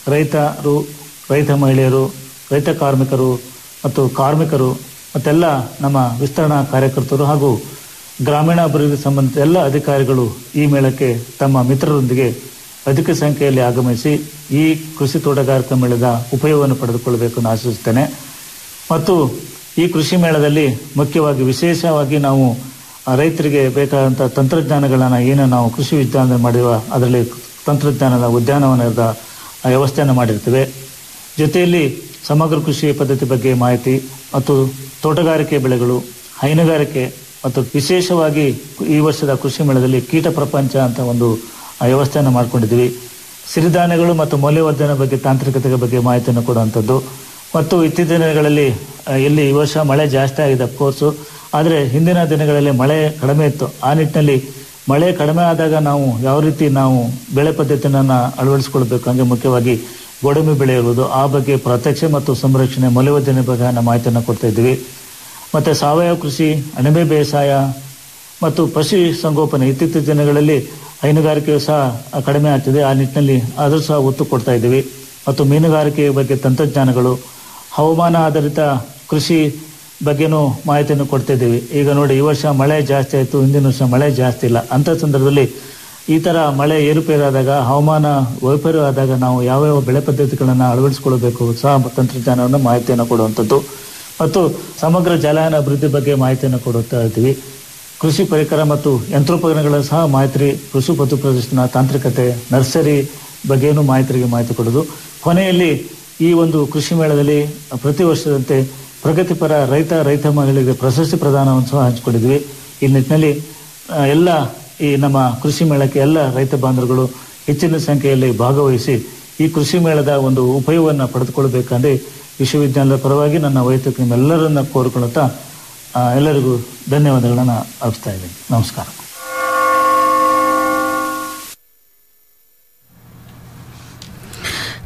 ರೈತರು ರೈತ ಮಹಿಳೆಯರು ರೈತ ಕಾರ್ಮಿಕರು ಮತ್ತು ಕಾರ್ಮಿಕರು ಮತ್ತೆಲ್ಲ ನಮ್ಮ ವಿಸ್ತರಣಾ ಕಾರ್ಯಕರ್ತರು ಹಾಗೂ ಗ್ರಾಮೀಣಾಭಿವೃದ್ಧಿ ಸಂಬಂಧಿತ ಎಲ್ಲ ಅಧಿಕಾರಿಗಳು ಈ ಮೇಳಕ್ಕೆ ತಮ್ಮ ಮಿತ್ರರೊಂದಿಗೆ ಅಧಿಕ ಸಂಖ್ಯೆಯಲ್ಲಿ ಆಗಮಿಸಿ ಈ ಕೃಷಿ ತೋಟಗಾರಿಕಾ ಮೇಳದ ಉಪಯೋಗವನ್ನು ಪಡೆದುಕೊಳ್ಳಬೇಕು ಎಂದು ಆಶಿಸುತ್ತೇನೆ ಮತ್ತು ಈ ಕೃಷಿ ಮೇಳದಲ್ಲಿ ಮುಖ್ಯವಾಗಿ ವಿಶೇಷವಾಗಿ ನಾವು ಆ ರೈತರಿಗೆ ಬೇಕಾದಂಥ ತಂತ್ರಜ್ಞಾನಗಳನ್ನು ಏನು ನಾವು ಕೃಷಿ ವಿಜ್ಞಾನ ಮಾಡಿರುವ ಅದರಲ್ಲಿ ತಂತ್ರಜ್ಞಾನದ ಉದ್ಯಾನವನದ ವ್ಯವಸ್ಥೆಯನ್ನು ಮಾಡಿರ್ತೇವೆ ಜೊತೆಯಲ್ಲಿ ಸಮಗ್ರ ಕೃಷಿ ಪದ್ಧತಿ ಬಗ್ಗೆ ಮಾಹಿತಿ ಮತ್ತು ತೋಟಗಾರಿಕೆ ಬೆಳೆಗಳು ಹೈನುಗಾರಿಕೆ ಮತ್ತು ವಿಶೇಷವಾಗಿ ಈ ವರ್ಷದ ಕೃಷಿ ಮೇಳದಲ್ಲಿ ಕೀಟ ಪ್ರಪಂಚ ಅಂತ ಒಂದು ಆ ವ್ಯವಸ್ಥೆಯನ್ನು ಮಾಡ್ಕೊಂಡಿದ್ದೀವಿ ಸಿರಿಧಾನ್ಯಗಳು ಮತ್ತು ಮೌಲ್ಯವರ್ಧನೆ ಬಗ್ಗೆ ತಾಂತ್ರಿಕತೆ ಬಗ್ಗೆ ಮಾಹಿತಿಯನ್ನು ಕೊಡುವಂಥದ್ದು ಮತ್ತು ಇತ್ತೀಚಿನ ದಿನಗಳಲ್ಲಿ ಆ, ಎಲ್ಲಿ ಈ ವರ್ಷ ಮಳೆ ಜಾಸ್ತಿ ಆಗಿದೆ ಅಫ್ಕೋರ್ಸು ಆದರೆ ಹಿಂದಿನ ದಿನಗಳಲ್ಲಿ ಮಳೆ ಕಡಿಮೆ ಇತ್ತು ಆ ನಿಟ್ಟಿನಲ್ಲಿ ಮಳೆ ಕಡಿಮೆ ಆದಾಗ ನಾವು ಯಾವ ರೀತಿ ನಾವು ಬೆಳೆ ಪದ್ಧತಿಯನ್ನು ಅಳವಡಿಸಿಕೊಳ್ಬೇಕು ಹಂಗೆ ಮುಖ್ಯವಾಗಿ ಗೋಡಂಬಿ ಬೆಳೆಯುವುದು ಆ ಬಗ್ಗೆ ಪ್ರತ್ಯಕ್ಷ ಮತ್ತು ಸಂರಕ್ಷಣೆ ಮೌಲ್ಯವರ್ಧನೆ ಬಗ್ಗೆ ನಾವು ಮಾಹಿತಿಯನ್ನು ಕೊಡ್ತಾ ಇದ್ದೀವಿ ಮತ್ತು ಸಾವಯವ ಕೃಷಿ ಅಣಬೆ ಬೇಸಾಯ ಮತ್ತು ಪಶು ಸಂಗೋಪನೆ ಇತ್ತೀಚಿನ ದಿನಗಳಲ್ಲಿ ಹೈನುಗಾರಿಕೆಯು ಸಹ ಕಡಿಮೆ ಆಗ್ತಿದೆ ಆ ನಿಟ್ಟಿನಲ್ಲಿ ಆದರೂ ಸಹ ಒತ್ತು ಕೊಡ್ತಾ ಇದ್ದೀವಿ ಮತ್ತು ಮೀನುಗಾರಿಕೆ ಬಗ್ಗೆ ತಂತ್ರಜ್ಞಾನಗಳು ಹವಾಮಾನ ಆಧಾರಿತ ಕೃಷಿ ಬಗ್ಗೆನೂ ಮಾಹಿತಿಯನ್ನು ಕೊಡ್ತಾ ಇದ್ದೀವಿ ಈಗ ನೋಡಿ ಈ ವರ್ಷ ಮಳೆ ಜಾಸ್ತಿ ಆಯಿತು ಹಿಂದಿನ ವರ್ಷ ಮಳೆ ಜಾಸ್ತಿ ಇಲ್ಲ ಅಂಥ ಸಂದರ್ಭದಲ್ಲಿ ಈ ಥರ ಮಳೆ ಏರುಪೇರಾದಾಗ ಹವಾಮಾನ ವೈಪರ್ಯ ಆದಾಗ ನಾವು ಯಾವ್ಯಾವ ಬೆಳೆ ಪದ್ಧತಿಗಳನ್ನು ಅಳವಡಿಸಿಕೊಳ್ಳಬೇಕು ಸಹ ತಂತ್ರಜ್ಞಾನವನ್ನು ಮಾಹಿತಿಯನ್ನು ಕೊಡುವಂಥದ್ದು ಮತ್ತು ಸಮಗ್ರ ಜಲಾಯನ ಅಭಿವೃದ್ಧಿ ಬಗ್ಗೆ ಮಾಹಿತಿಯನ್ನು ಕೊಡುತ್ತಾ ಇದ್ದೀವಿ ಕೃಷಿ ಪರಿಕರ ಮತ್ತು ಯಂತ್ರೋಪಕರಣಗಳ ಸಹ ಮಾಹಿತಿ ಕೃಷಿ ಪತ್ತು ಪ್ರದರ್ಶನ ತಾಂತ್ರಿಕತೆ ನರ್ಸರಿ ಬಗ್ಗೆನೂ ಮಾಹಿತಿಗೆ ಮಾಹಿತಿ ಕೊಡೋದು ಕೊನೆಯಲ್ಲಿ ಈ ಒಂದು ಕೃಷಿ ಮೇಳದಲ್ಲಿ ಪ್ರತಿ ವರ್ಷದಂತೆ ಪ್ರಗತಿಪರ ರೈತ ರೈತ ಮಹಿಳೆಗೆ ಪ್ರಶಸ್ತಿ ಪ್ರದಾನವನ್ನು ಸಹ ಹಂಚಿಕೊಂಡಿದ್ವಿ ಈ ನಿಟ್ಟಿನಲ್ಲಿ ಆ, ಎಲ್ಲ ಈ ನಮ್ಮ ಕೃಷಿ ಮೇಳಕ್ಕೆ ಎಲ್ಲ ರೈತ ಬಾಂಧವರುಗಳು ಹೆಚ್ಚಿನ ಸಂಖ್ಯೆಯಲ್ಲಿ ಭಾಗವಹಿಸಿ ಈ ಕೃಷಿ ಮೇಳದ ಒಂದು ಉಪಯೋಗವನ್ನು ಪಡೆದುಕೊಳ್ಬೇಕಂದ್ರೆ ವಿಶ್ವವಿದ್ಯಾಲಯದ ಪರವಾಗಿ ನನ್ನ ವೈಯಕ್ತಿಕ ನಿಮ್ಮೆಲ್ಲರನ್ನ ಕೋರಿಕೊಳ್ಳುತ್ತಾ ಆ, ಎಲ್ಲರಿಗೂ ಧನ್ಯವಾದಗಳನ್ನು ಅರ್ಪಿಸ್ತಾ ಇದ್ದೀನಿ ನಮಸ್ಕಾರ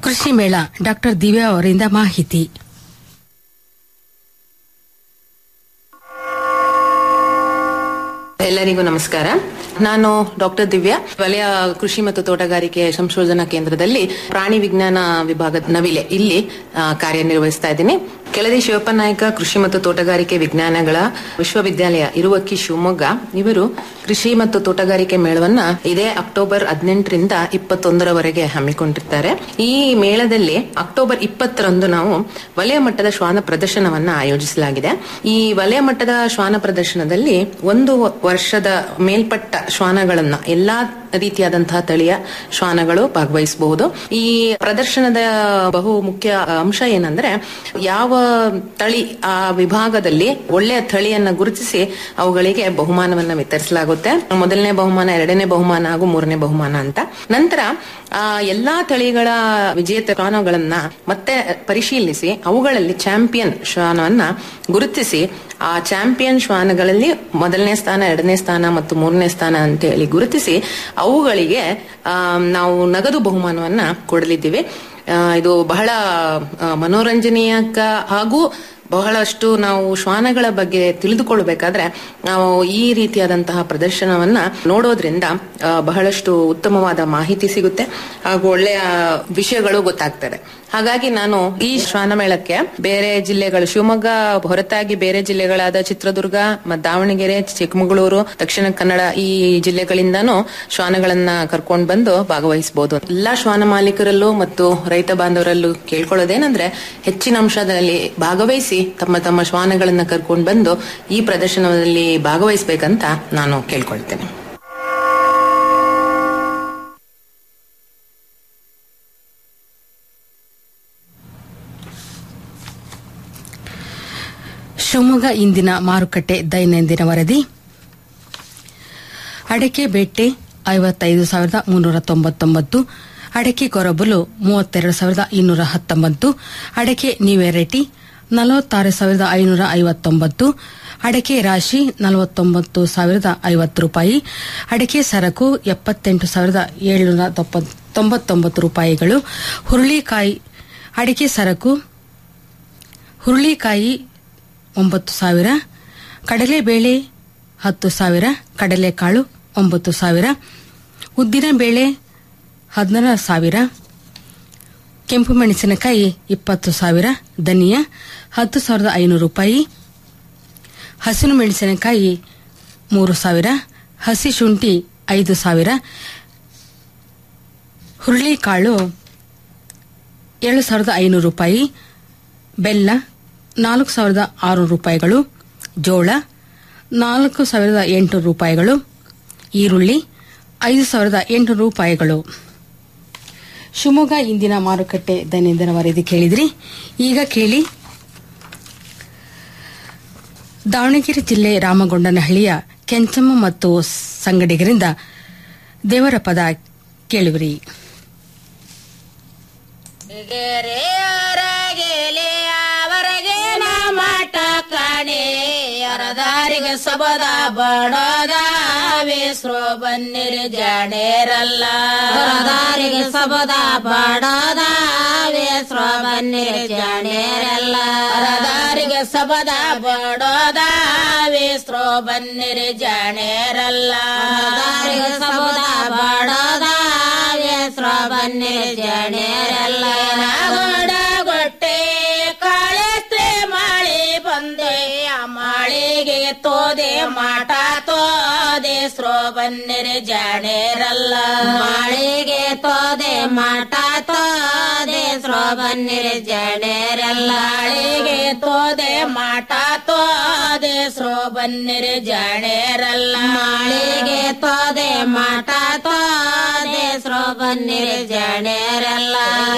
ಕೃಷಿ ಮೇಳ ಡಾಕ್ಟರ್ ದಿವ್ಯಾ ಅವರಿಂದ ಮಾಹಿತಿ ಎಲ್ಲರಿಗೂ ನಮಸ್ಕಾರ ನಾನು ಡಾಕ್ಟರ್ ದಿವ್ಯಾ ವಲಯ ಕೃಷಿ ಮತ್ತು ತೋಟಗಾರಿಕೆ ಸಂಶೋಧನಾ ಕೇಂದ್ರದಲ್ಲಿ ಪ್ರಾಣಿ ವಿಜ್ಞಾನ ವಿಭಾಗದ ನವಿಲೆ ಇಲ್ಲಿ ಆ, ಕಾರ್ಯನಿರ್ವಹಿಸ್ತಾ ಇದ್ದೀನಿ ಕೆಳದಿ ಶಿವಪ್ಪನಾಯಕ ಕೃಷಿ ಮತ್ತು ತೋಟಗಾರಿಕೆ ವಿಜ್ಞಾನಗಳ ವಿಶ್ವವಿದ್ಯಾಲಯ ಇರುವಕ್ಕಿ ಶಿವಮೊಗ್ಗ ಇವರು ಕೃಷಿ ಮತ್ತು ತೋಟಗಾರಿಕೆ ಮೇಳವನ್ನ ಇದೇ ಅಕ್ಟೋಬರ್ ಹದಿನೆಂಟರಿಂದ ಇಪ್ಪತ್ತೊಂದರವರೆಗೆ ಹಮ್ಮಿಕೊಂಡಿರ್ತಾರೆ ಈ ಮೇಳದಲ್ಲಿ ಅಕ್ಟೋಬರ್ ಇಪ್ಪತ್ತರಂದು ನಾವು ವಲಯ ಮಟ್ಟದ ಶ್ವಾನ ಪ್ರದರ್ಶನವನ್ನ ಆಯೋಜಿಸಲಾಗಿದೆ ಈ ವಲಯ ಮಟ್ಟದ ಶ್ವಾನ ಪ್ರದರ್ಶನದಲ್ಲಿ ಒಂದು ವರ್ಷದ ಮೇಲ್ಪಟ್ಟ ಶ್ವಾನಗಳನ್ನ ಎಲ್ಲಾ ರೀತಿಯಾದಂತಹ ತಳಿಯ ಶ್ವಾನಗಳು ಭಾಗವಹಿಸಬಹುದು ಈ ಪ್ರದರ್ಶನದ ಬಹು ಮುಖ್ಯ ಅಂಶ ಏನಂದ್ರೆ ಯಾವ ತಳಿ ಆ ವಿಭಾಗದಲ್ಲಿ ಒಳ್ಳೆಯ ತಳಿಯನ್ನ ಗುರುತಿಸಿ ಅವುಗಳಿಗೆ ಬಹುಮಾನವನ್ನ ವಿತರಿಸಲಾಗುತ್ತೆ ಮೊದಲನೇ ಬಹುಮಾನ ಎರಡನೇ ಬಹುಮಾನ ಹಾಗೂ ಮೂರನೇ ಬಹುಮಾನ ಅಂತ ನಂತರ ಆ ಎಲ್ಲಾ ತಳಿಗಳ ವಿಜೇತ ಶ್ವಾನಗಳನ್ನ ಮತ್ತೆ ಪರಿಶೀಲಿಸಿ ಅವುಗಳಲ್ಲಿ ಚಾಂಪಿಯನ್ ಶ್ವಾನವನ್ನ ಗುರುತಿಸಿ ಆ ಚಾಂಪಿಯನ್ ಶ್ವಾನಗಳಲ್ಲಿ ಮೊದಲನೇ ಸ್ಥಾನ ಎರಡನೇ ಸ್ಥಾನ ಮತ್ತು ಮೂರನೇ ಸ್ಥಾನ ಅಂತ ಹೇಳಿ ಗುರುತಿಸಿ ಅವುಗಳಿಗೆ ಆ, ನಾವು ನಗದು ಬಹುಮಾನವನ್ನ ಕೊಡಲಿದ್ದೀವಿ ಆ, ಇದು ಬಹಳ ಆ, ಮನೋರಂಜನೀಯಕ ಹಾಗೂ ಬಹಳಷ್ಟು ನಾವು ಶ್ವಾನಗಳ ಬಗ್ಗೆ ತಿಳಿದುಕೊಳ್ಬೇಕಾದ್ರೆ ನಾವು ಈ ರೀತಿಯಾದಂತಹ ಪ್ರದರ್ಶನವನ್ನ ನೋಡೋದ್ರಿಂದ ಆ, ಬಹಳಷ್ಟು ಉತ್ತಮವಾದ ಮಾಹಿತಿ ಸಿಗುತ್ತೆ ಹಾಗೂ ಒಳ್ಳೆಯ ವಿಷಯಗಳು ಗೊತ್ತಾಗ್ತದೆ ಹಾಗಾಗಿ ನಾನು ಈ ಶ್ವಾನ ಮೇಳಕ್ಕೆ ಬೇರೆ ಜಿಲ್ಲೆಗಳು ಶಿವಮೊಗ್ಗ ಹೊರತಾಗಿ ಬೇರೆ ಜಿಲ್ಲೆಗಳಾದ ಚಿತ್ರದುರ್ಗ ಮತ್ತು ದಾವಣಗೆರೆ ಚಿಕ್ಕಮಗಳೂರು ದಕ್ಷಿಣ ಕನ್ನಡ ಈ ಜಿಲ್ಲೆಗಳಿಂದಾನು ಶ್ವಾನಗಳನ್ನ ಕರ್ಕೊಂಡು ಬಂದು ಭಾಗವಹಿಸಬಹುದು ಎಲ್ಲಾ ಶ್ವಾನ ಮಾಲೀಕರಲ್ಲೂ ಮತ್ತು ರೈತ ಬಾಂಧವರಲ್ಲೂ ಕೇಳ್ಕೊಳ್ಳೋದೇನಂದ್ರೆ ಹೆಚ್ಚಿನ ಅಂಶದಲ್ಲಿ ಭಾಗವಹಿಸಿ ತಮ್ಮ ತಮ್ಮ ಶ್ವಾನಗಳನ್ನ ಕರ್ಕೊಂಡು ಬಂದು ಈ ಪ್ರದರ್ಶನದಲ್ಲಿ ಭಾಗವಹಿಸಬೇಕಂತ ನಾನು ಕೇಳ್ಕೊಳ್ತೇನೆ ಶಿವಮೊಗ್ಗ ಇಂದಿನ ಮಾರುಕಟ್ಟೆ ದೈನಂದಿನ ವರದಿ ಅಡಕೆ ಬೆಟ್ಟೆ ಐವತ್ತೈದು ಸಾವಿರದ ಮುನ್ನೂರ ತೊಂಬತ್ತೊಂಬತ್ತು ಅಡಕೆ ಕೊರಬಲು ಮೂವತ್ತೆರಡು ಸಾವಿರದ ಇನ್ನೂರ ಹತ್ತೊಂಬತ್ತು ಅಡಕೆ ನ್ಯೂ ವೆರೈಟಿ ನಲವತ್ತಾರು ಸಾವಿರದ ಐನೂರ ಐವತ್ತೊಂಬತ್ತು ಅಡಕೆ ರಾಶಿ ನಲವತ್ತೊಂಬತ್ತು ಸಾವಿರದ ಐವತ್ತು ರೂಪಾಯಿ ಅಡಕೆ ಸರಕು ಎಪ್ಪತ್ತೆಂಟು ಸಾವಿರದ ಏಳುನೂರ ತೊಂಬತ್- ತೊಂಬತ್ತೊಂಬತ್ತು ರೂಪಾಯಿಗಳು ಹುರುಳಿಕಾಯಿ ಅಡಕೆ ಸರಕು ಹುರುಳಿಕಾಯಿ ಒಂಬತ್ತು ಸಾವಿರ ಕಡಲೆಬೇಳೆ ಹತ್ತು ಸಾವಿರ ಕಡಲೆಕಾಳು ಒಂಬತ್ತು ಸಾವಿರ ಉದ್ದಿನಬೇಳೆ ಹದಿನಾರು ಸಾವಿರ ಕೆಂಪು ಮೆಣಸಿನಕಾಯಿ ಇಪ್ಪತ್ತು ಸಾವಿರ ಧನಿಯಾ ಹತ್ತು ಸಾವಿರದ ಐನೂರು ರೂಪಾಯಿ ಹಸಿರು ಮೆಣಸಿನಕಾಯಿ ಮೂರು ಸಾವಿರ ಹಸಿ ಶುಂಠಿ ಐದು ಸಾವಿರ ಹುರುಳಿಕಾಳು ಏಳು ಸಾವಿರದ ಐನೂರು ರೂಪಾಯಿ ಬೆಲ್ಲ ನಾಲ್ಕು ಸಾವಿರದ ಆರುನೂರು ರೂಪಾಯಿಗಳು ಜೋಳ ನಾಲ್ಕು ಸಾವಿರದ ಎಂಟುನೂರು ರೂಪಾಯಿಗಳು ಈರುಳ್ಳಿ ಐದು ಸಾವಿರದ ಎಂಟುನೂರು ರೂಪಾಯಿಗಳು ಶಿವಮೊಗ್ಗ ಇಂದಿನ ಮಾರುಕಟ್ಟೆ ದೈನಂದಿನ ವರದಿ ಕೇಳಿದ್ರಿ ಈಗ ಕೇಳಿ ದಾವಣಗೆರೆ ಜಿಲ್ಲೆ ರಾಮಗೊಂಡನಹಳ್ಳಿಯ ಕೆಂಚಮ್ಮ ಮತ್ತು ಸಂಗಡಿಗರಿಂದ ದೇವರ ಪದ ಕೇಳುವಿರಿ ಮಠ ಕಾಣೆ ಅರದಾರಿಗೆ ಸಬದ ಬಡದ ವೇಸ್ರೋ ಬನ್ನಿರಿ ಜಾಣೇರಲ್ಲ ಅರದಾರಿಗೆ ಸಬದ ಬಡದ ವೇಸ್ರೋ ಬನ್ನಿರಿ ಜಾಣೇರಲ್ಲ ಅರದಾರಿಗೆ ಸಬದ ಬಡದ ವೇಸ್ರೋ ಬನ್ನಿರಿ ಜಾಣೇರಲ್ಲ ಅರದಾರಿಗೆ ಸಬದ ಬಡದ ವೇಸ್ರೋ ಬನ್ನಿರಿ ಜಾಣೇರಲ್ಲ ಗೊಟ್ಟೆ ಕಾಳೆಸ್ತ್ರೆ ಮಾಳಿ ಬಂದೆ ಆ ಮಾಳಿಗೆ ತೋದೆ ಮಾಟ ತೋದೆ ಸ್ರೋ ಬನ್ನಿರೆ ಜಾಣೇರಲ್ಲ ಮಾಳಿಗೆ ತೋದೆ ಮಾಟ ತೋದೆ ಸ್ರೋ ಬನ್ನಿರೆ ಜಾಣೇರಲ್ಲ ಮಾಳಿಗೆ ತೋದೆ ಮಾಟ ತೋದೆ ಸ್ರೋ ಬನ್ನಿರೆ ಜಾಣೇರಲ್ಲ ಮಾಳಿಗೆ ತೋದೆ ಮಾಟ ತೋದೆ ಸ್ರೋ ಬನ್ನಿರೆ ಜಾಣೇರಲ್ಲ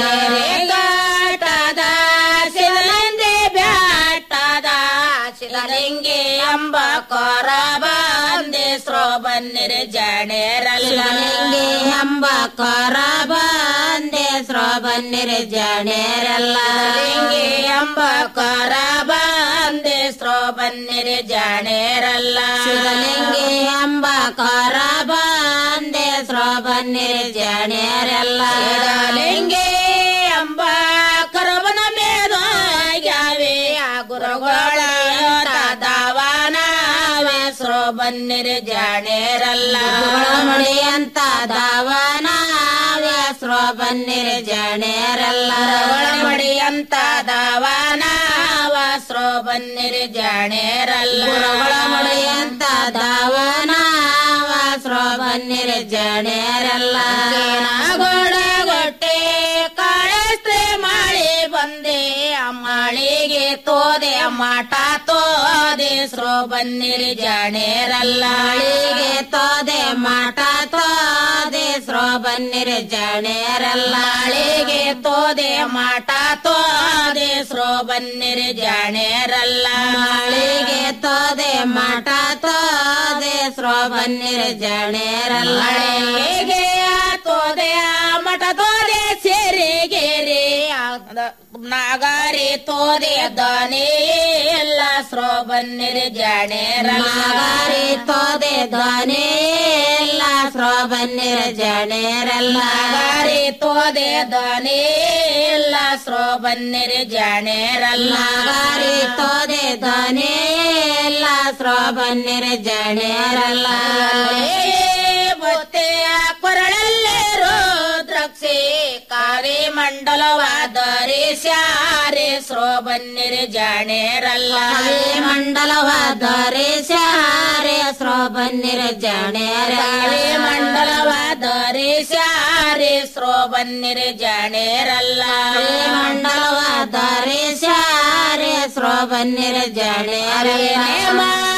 ಘಾಟದ ಶಿವನಂದೆ ಬ್ಯಾಟದ ಶಿವಲಿಂಗಿ ಅಂಬ ಕೊರ ಬಂದೆ ಸ್ರೋ ಬನ್ನಿರೆ ಜಾಣೇರಲ್ಲ ಶಿವಲಿಂಗಿ ಅಂಬ ಕೊರ ಬಂದೆ ಸ್ರೋ ಬನ್ನಿರೆ ಜಾಣೇರಲ್ಲ ಲಿಂಗಿ ಅಂಬ ಕೊರ ಬಂದೆ ಸ್ರೋ ಬನ್ನಿರೆ ಜಾಣೇರಲ್ಲ ಶಿವಲಿಂಗಿ ಅಂಬ ಕೊರ ಬಂದೆ ಸ್ರೋ ಬನ್ನಿರೆ ಜಾಣೇರಲ್ಲ ಶಿವಲಿಂಗಿ ಬನ್ನಿರಿ ಜಾಣೇರಲ್ಲ ಮಡಿಯಂತ ದಾವನ ವ್ಯಾಸ್ರೋ ಬನ್ನಿರಿ ಜಾಣೇರಲ್ಲ ಮಡಿಯಂತ ದಾವನ ವಾಸ್ರೋ ಬನ್ನಿರಿ ಜಾಣೇರಲ್ಲ ಮಡಿಯಂತ ದಾವನ ವಾಸ್ರೋ ಬನ್ನಿರಿ ಜಾಣೇರಲ್ಲ ಗೊಟ್ಟೆ ಕಾಳಸ್ತೆ ಮಾಡಿ ಬಂದೆ ಅಮ್ಮಳಿಗೆ ತೋದೆ ಮಾಟ ತೋದೆ ಸ್ರೋ ಬನ್ನಿರಿ ಜಾಣೇರಲ್ಲಿಗೆ ತೋದೆ ಮಾಟ ತೋದೆ ಸ್ರೋ ಬನ್ನಿರಿ ಜಾಣೇರಲ್ಲಿಗೆ ತೋದೆ ಮಾಟ ತೋದೆ ಸ್ರೋ ಬನ್ನಿರಿ ಜಾಣೇರಲ್ಲಿಗೆ ತೋದೆ ಮಾಟ ತೋದೆ ಸ್ರೋ ಬನ್ನಿರಿ ಜಾಣೇರಲ್ಲಿಗೆ ತೋದೆ ಮಠ ತೋದೆ ಸೇರಿಗೆರೆ ನಾಗಾರಿ ತೋದೆ ದಾನಿ ಎಲ್ಲ ಸ್ರೋ ಬನ್ನಿರಿ ಜಾಣೇರ ನಾಗಾರಿ ತೋದೆ ದಾನಿ ಎಲ್ಲ ಸ್ರೋ ಬನ್ನಿರಿ ಜಾಣೇರಲ್ಲ ನಾಗಾರಿ ತೋದೆ ದಾನಿ ಎಲ್ಲ ಸ್ರೋ ಬನ್ನಿರಿ ಜಾಣೇರಲ್ಲ ನಾಗಾರಿ ತೋದೆ ದಾನಿ ಎಲ್ಲ ಸ್ರೋ ಬನ್ನಿರಿ ಜಾಣೇರಲ್ಲ ಬೊತ್ತೆಯ ಕೊರಳಲ್ಲೇ ರುದ್ರಕ್ಷಿ ಕಾರಿ ಮಂಡಲವಾದರೆ ಸ್ಯಾರೆ ಸ್ರೋ ಬನ್ನಿರಿ ಜಾಣೇರಲ್ಲ ಮಂಡಲವಾದರೆ ಸ್ಯಾರೆ ಸ್ರೋ ಬನ್ನಿರಿ ಜಾಣೇರಲ್ಲ ಮಂಡಲವಾದರೆ ಸ್ಯಾರೆ ಸ್ರೋ ಬನ್ನಿರಿ ಜಾಣೇರಲ್ಲ ಮಂಡಲವಾದರೆ ಸ್ಯಾರೆ ಸ್ರೋ ಬನ್ನಿರಿ ಜಾಣೇರಲ್ಲ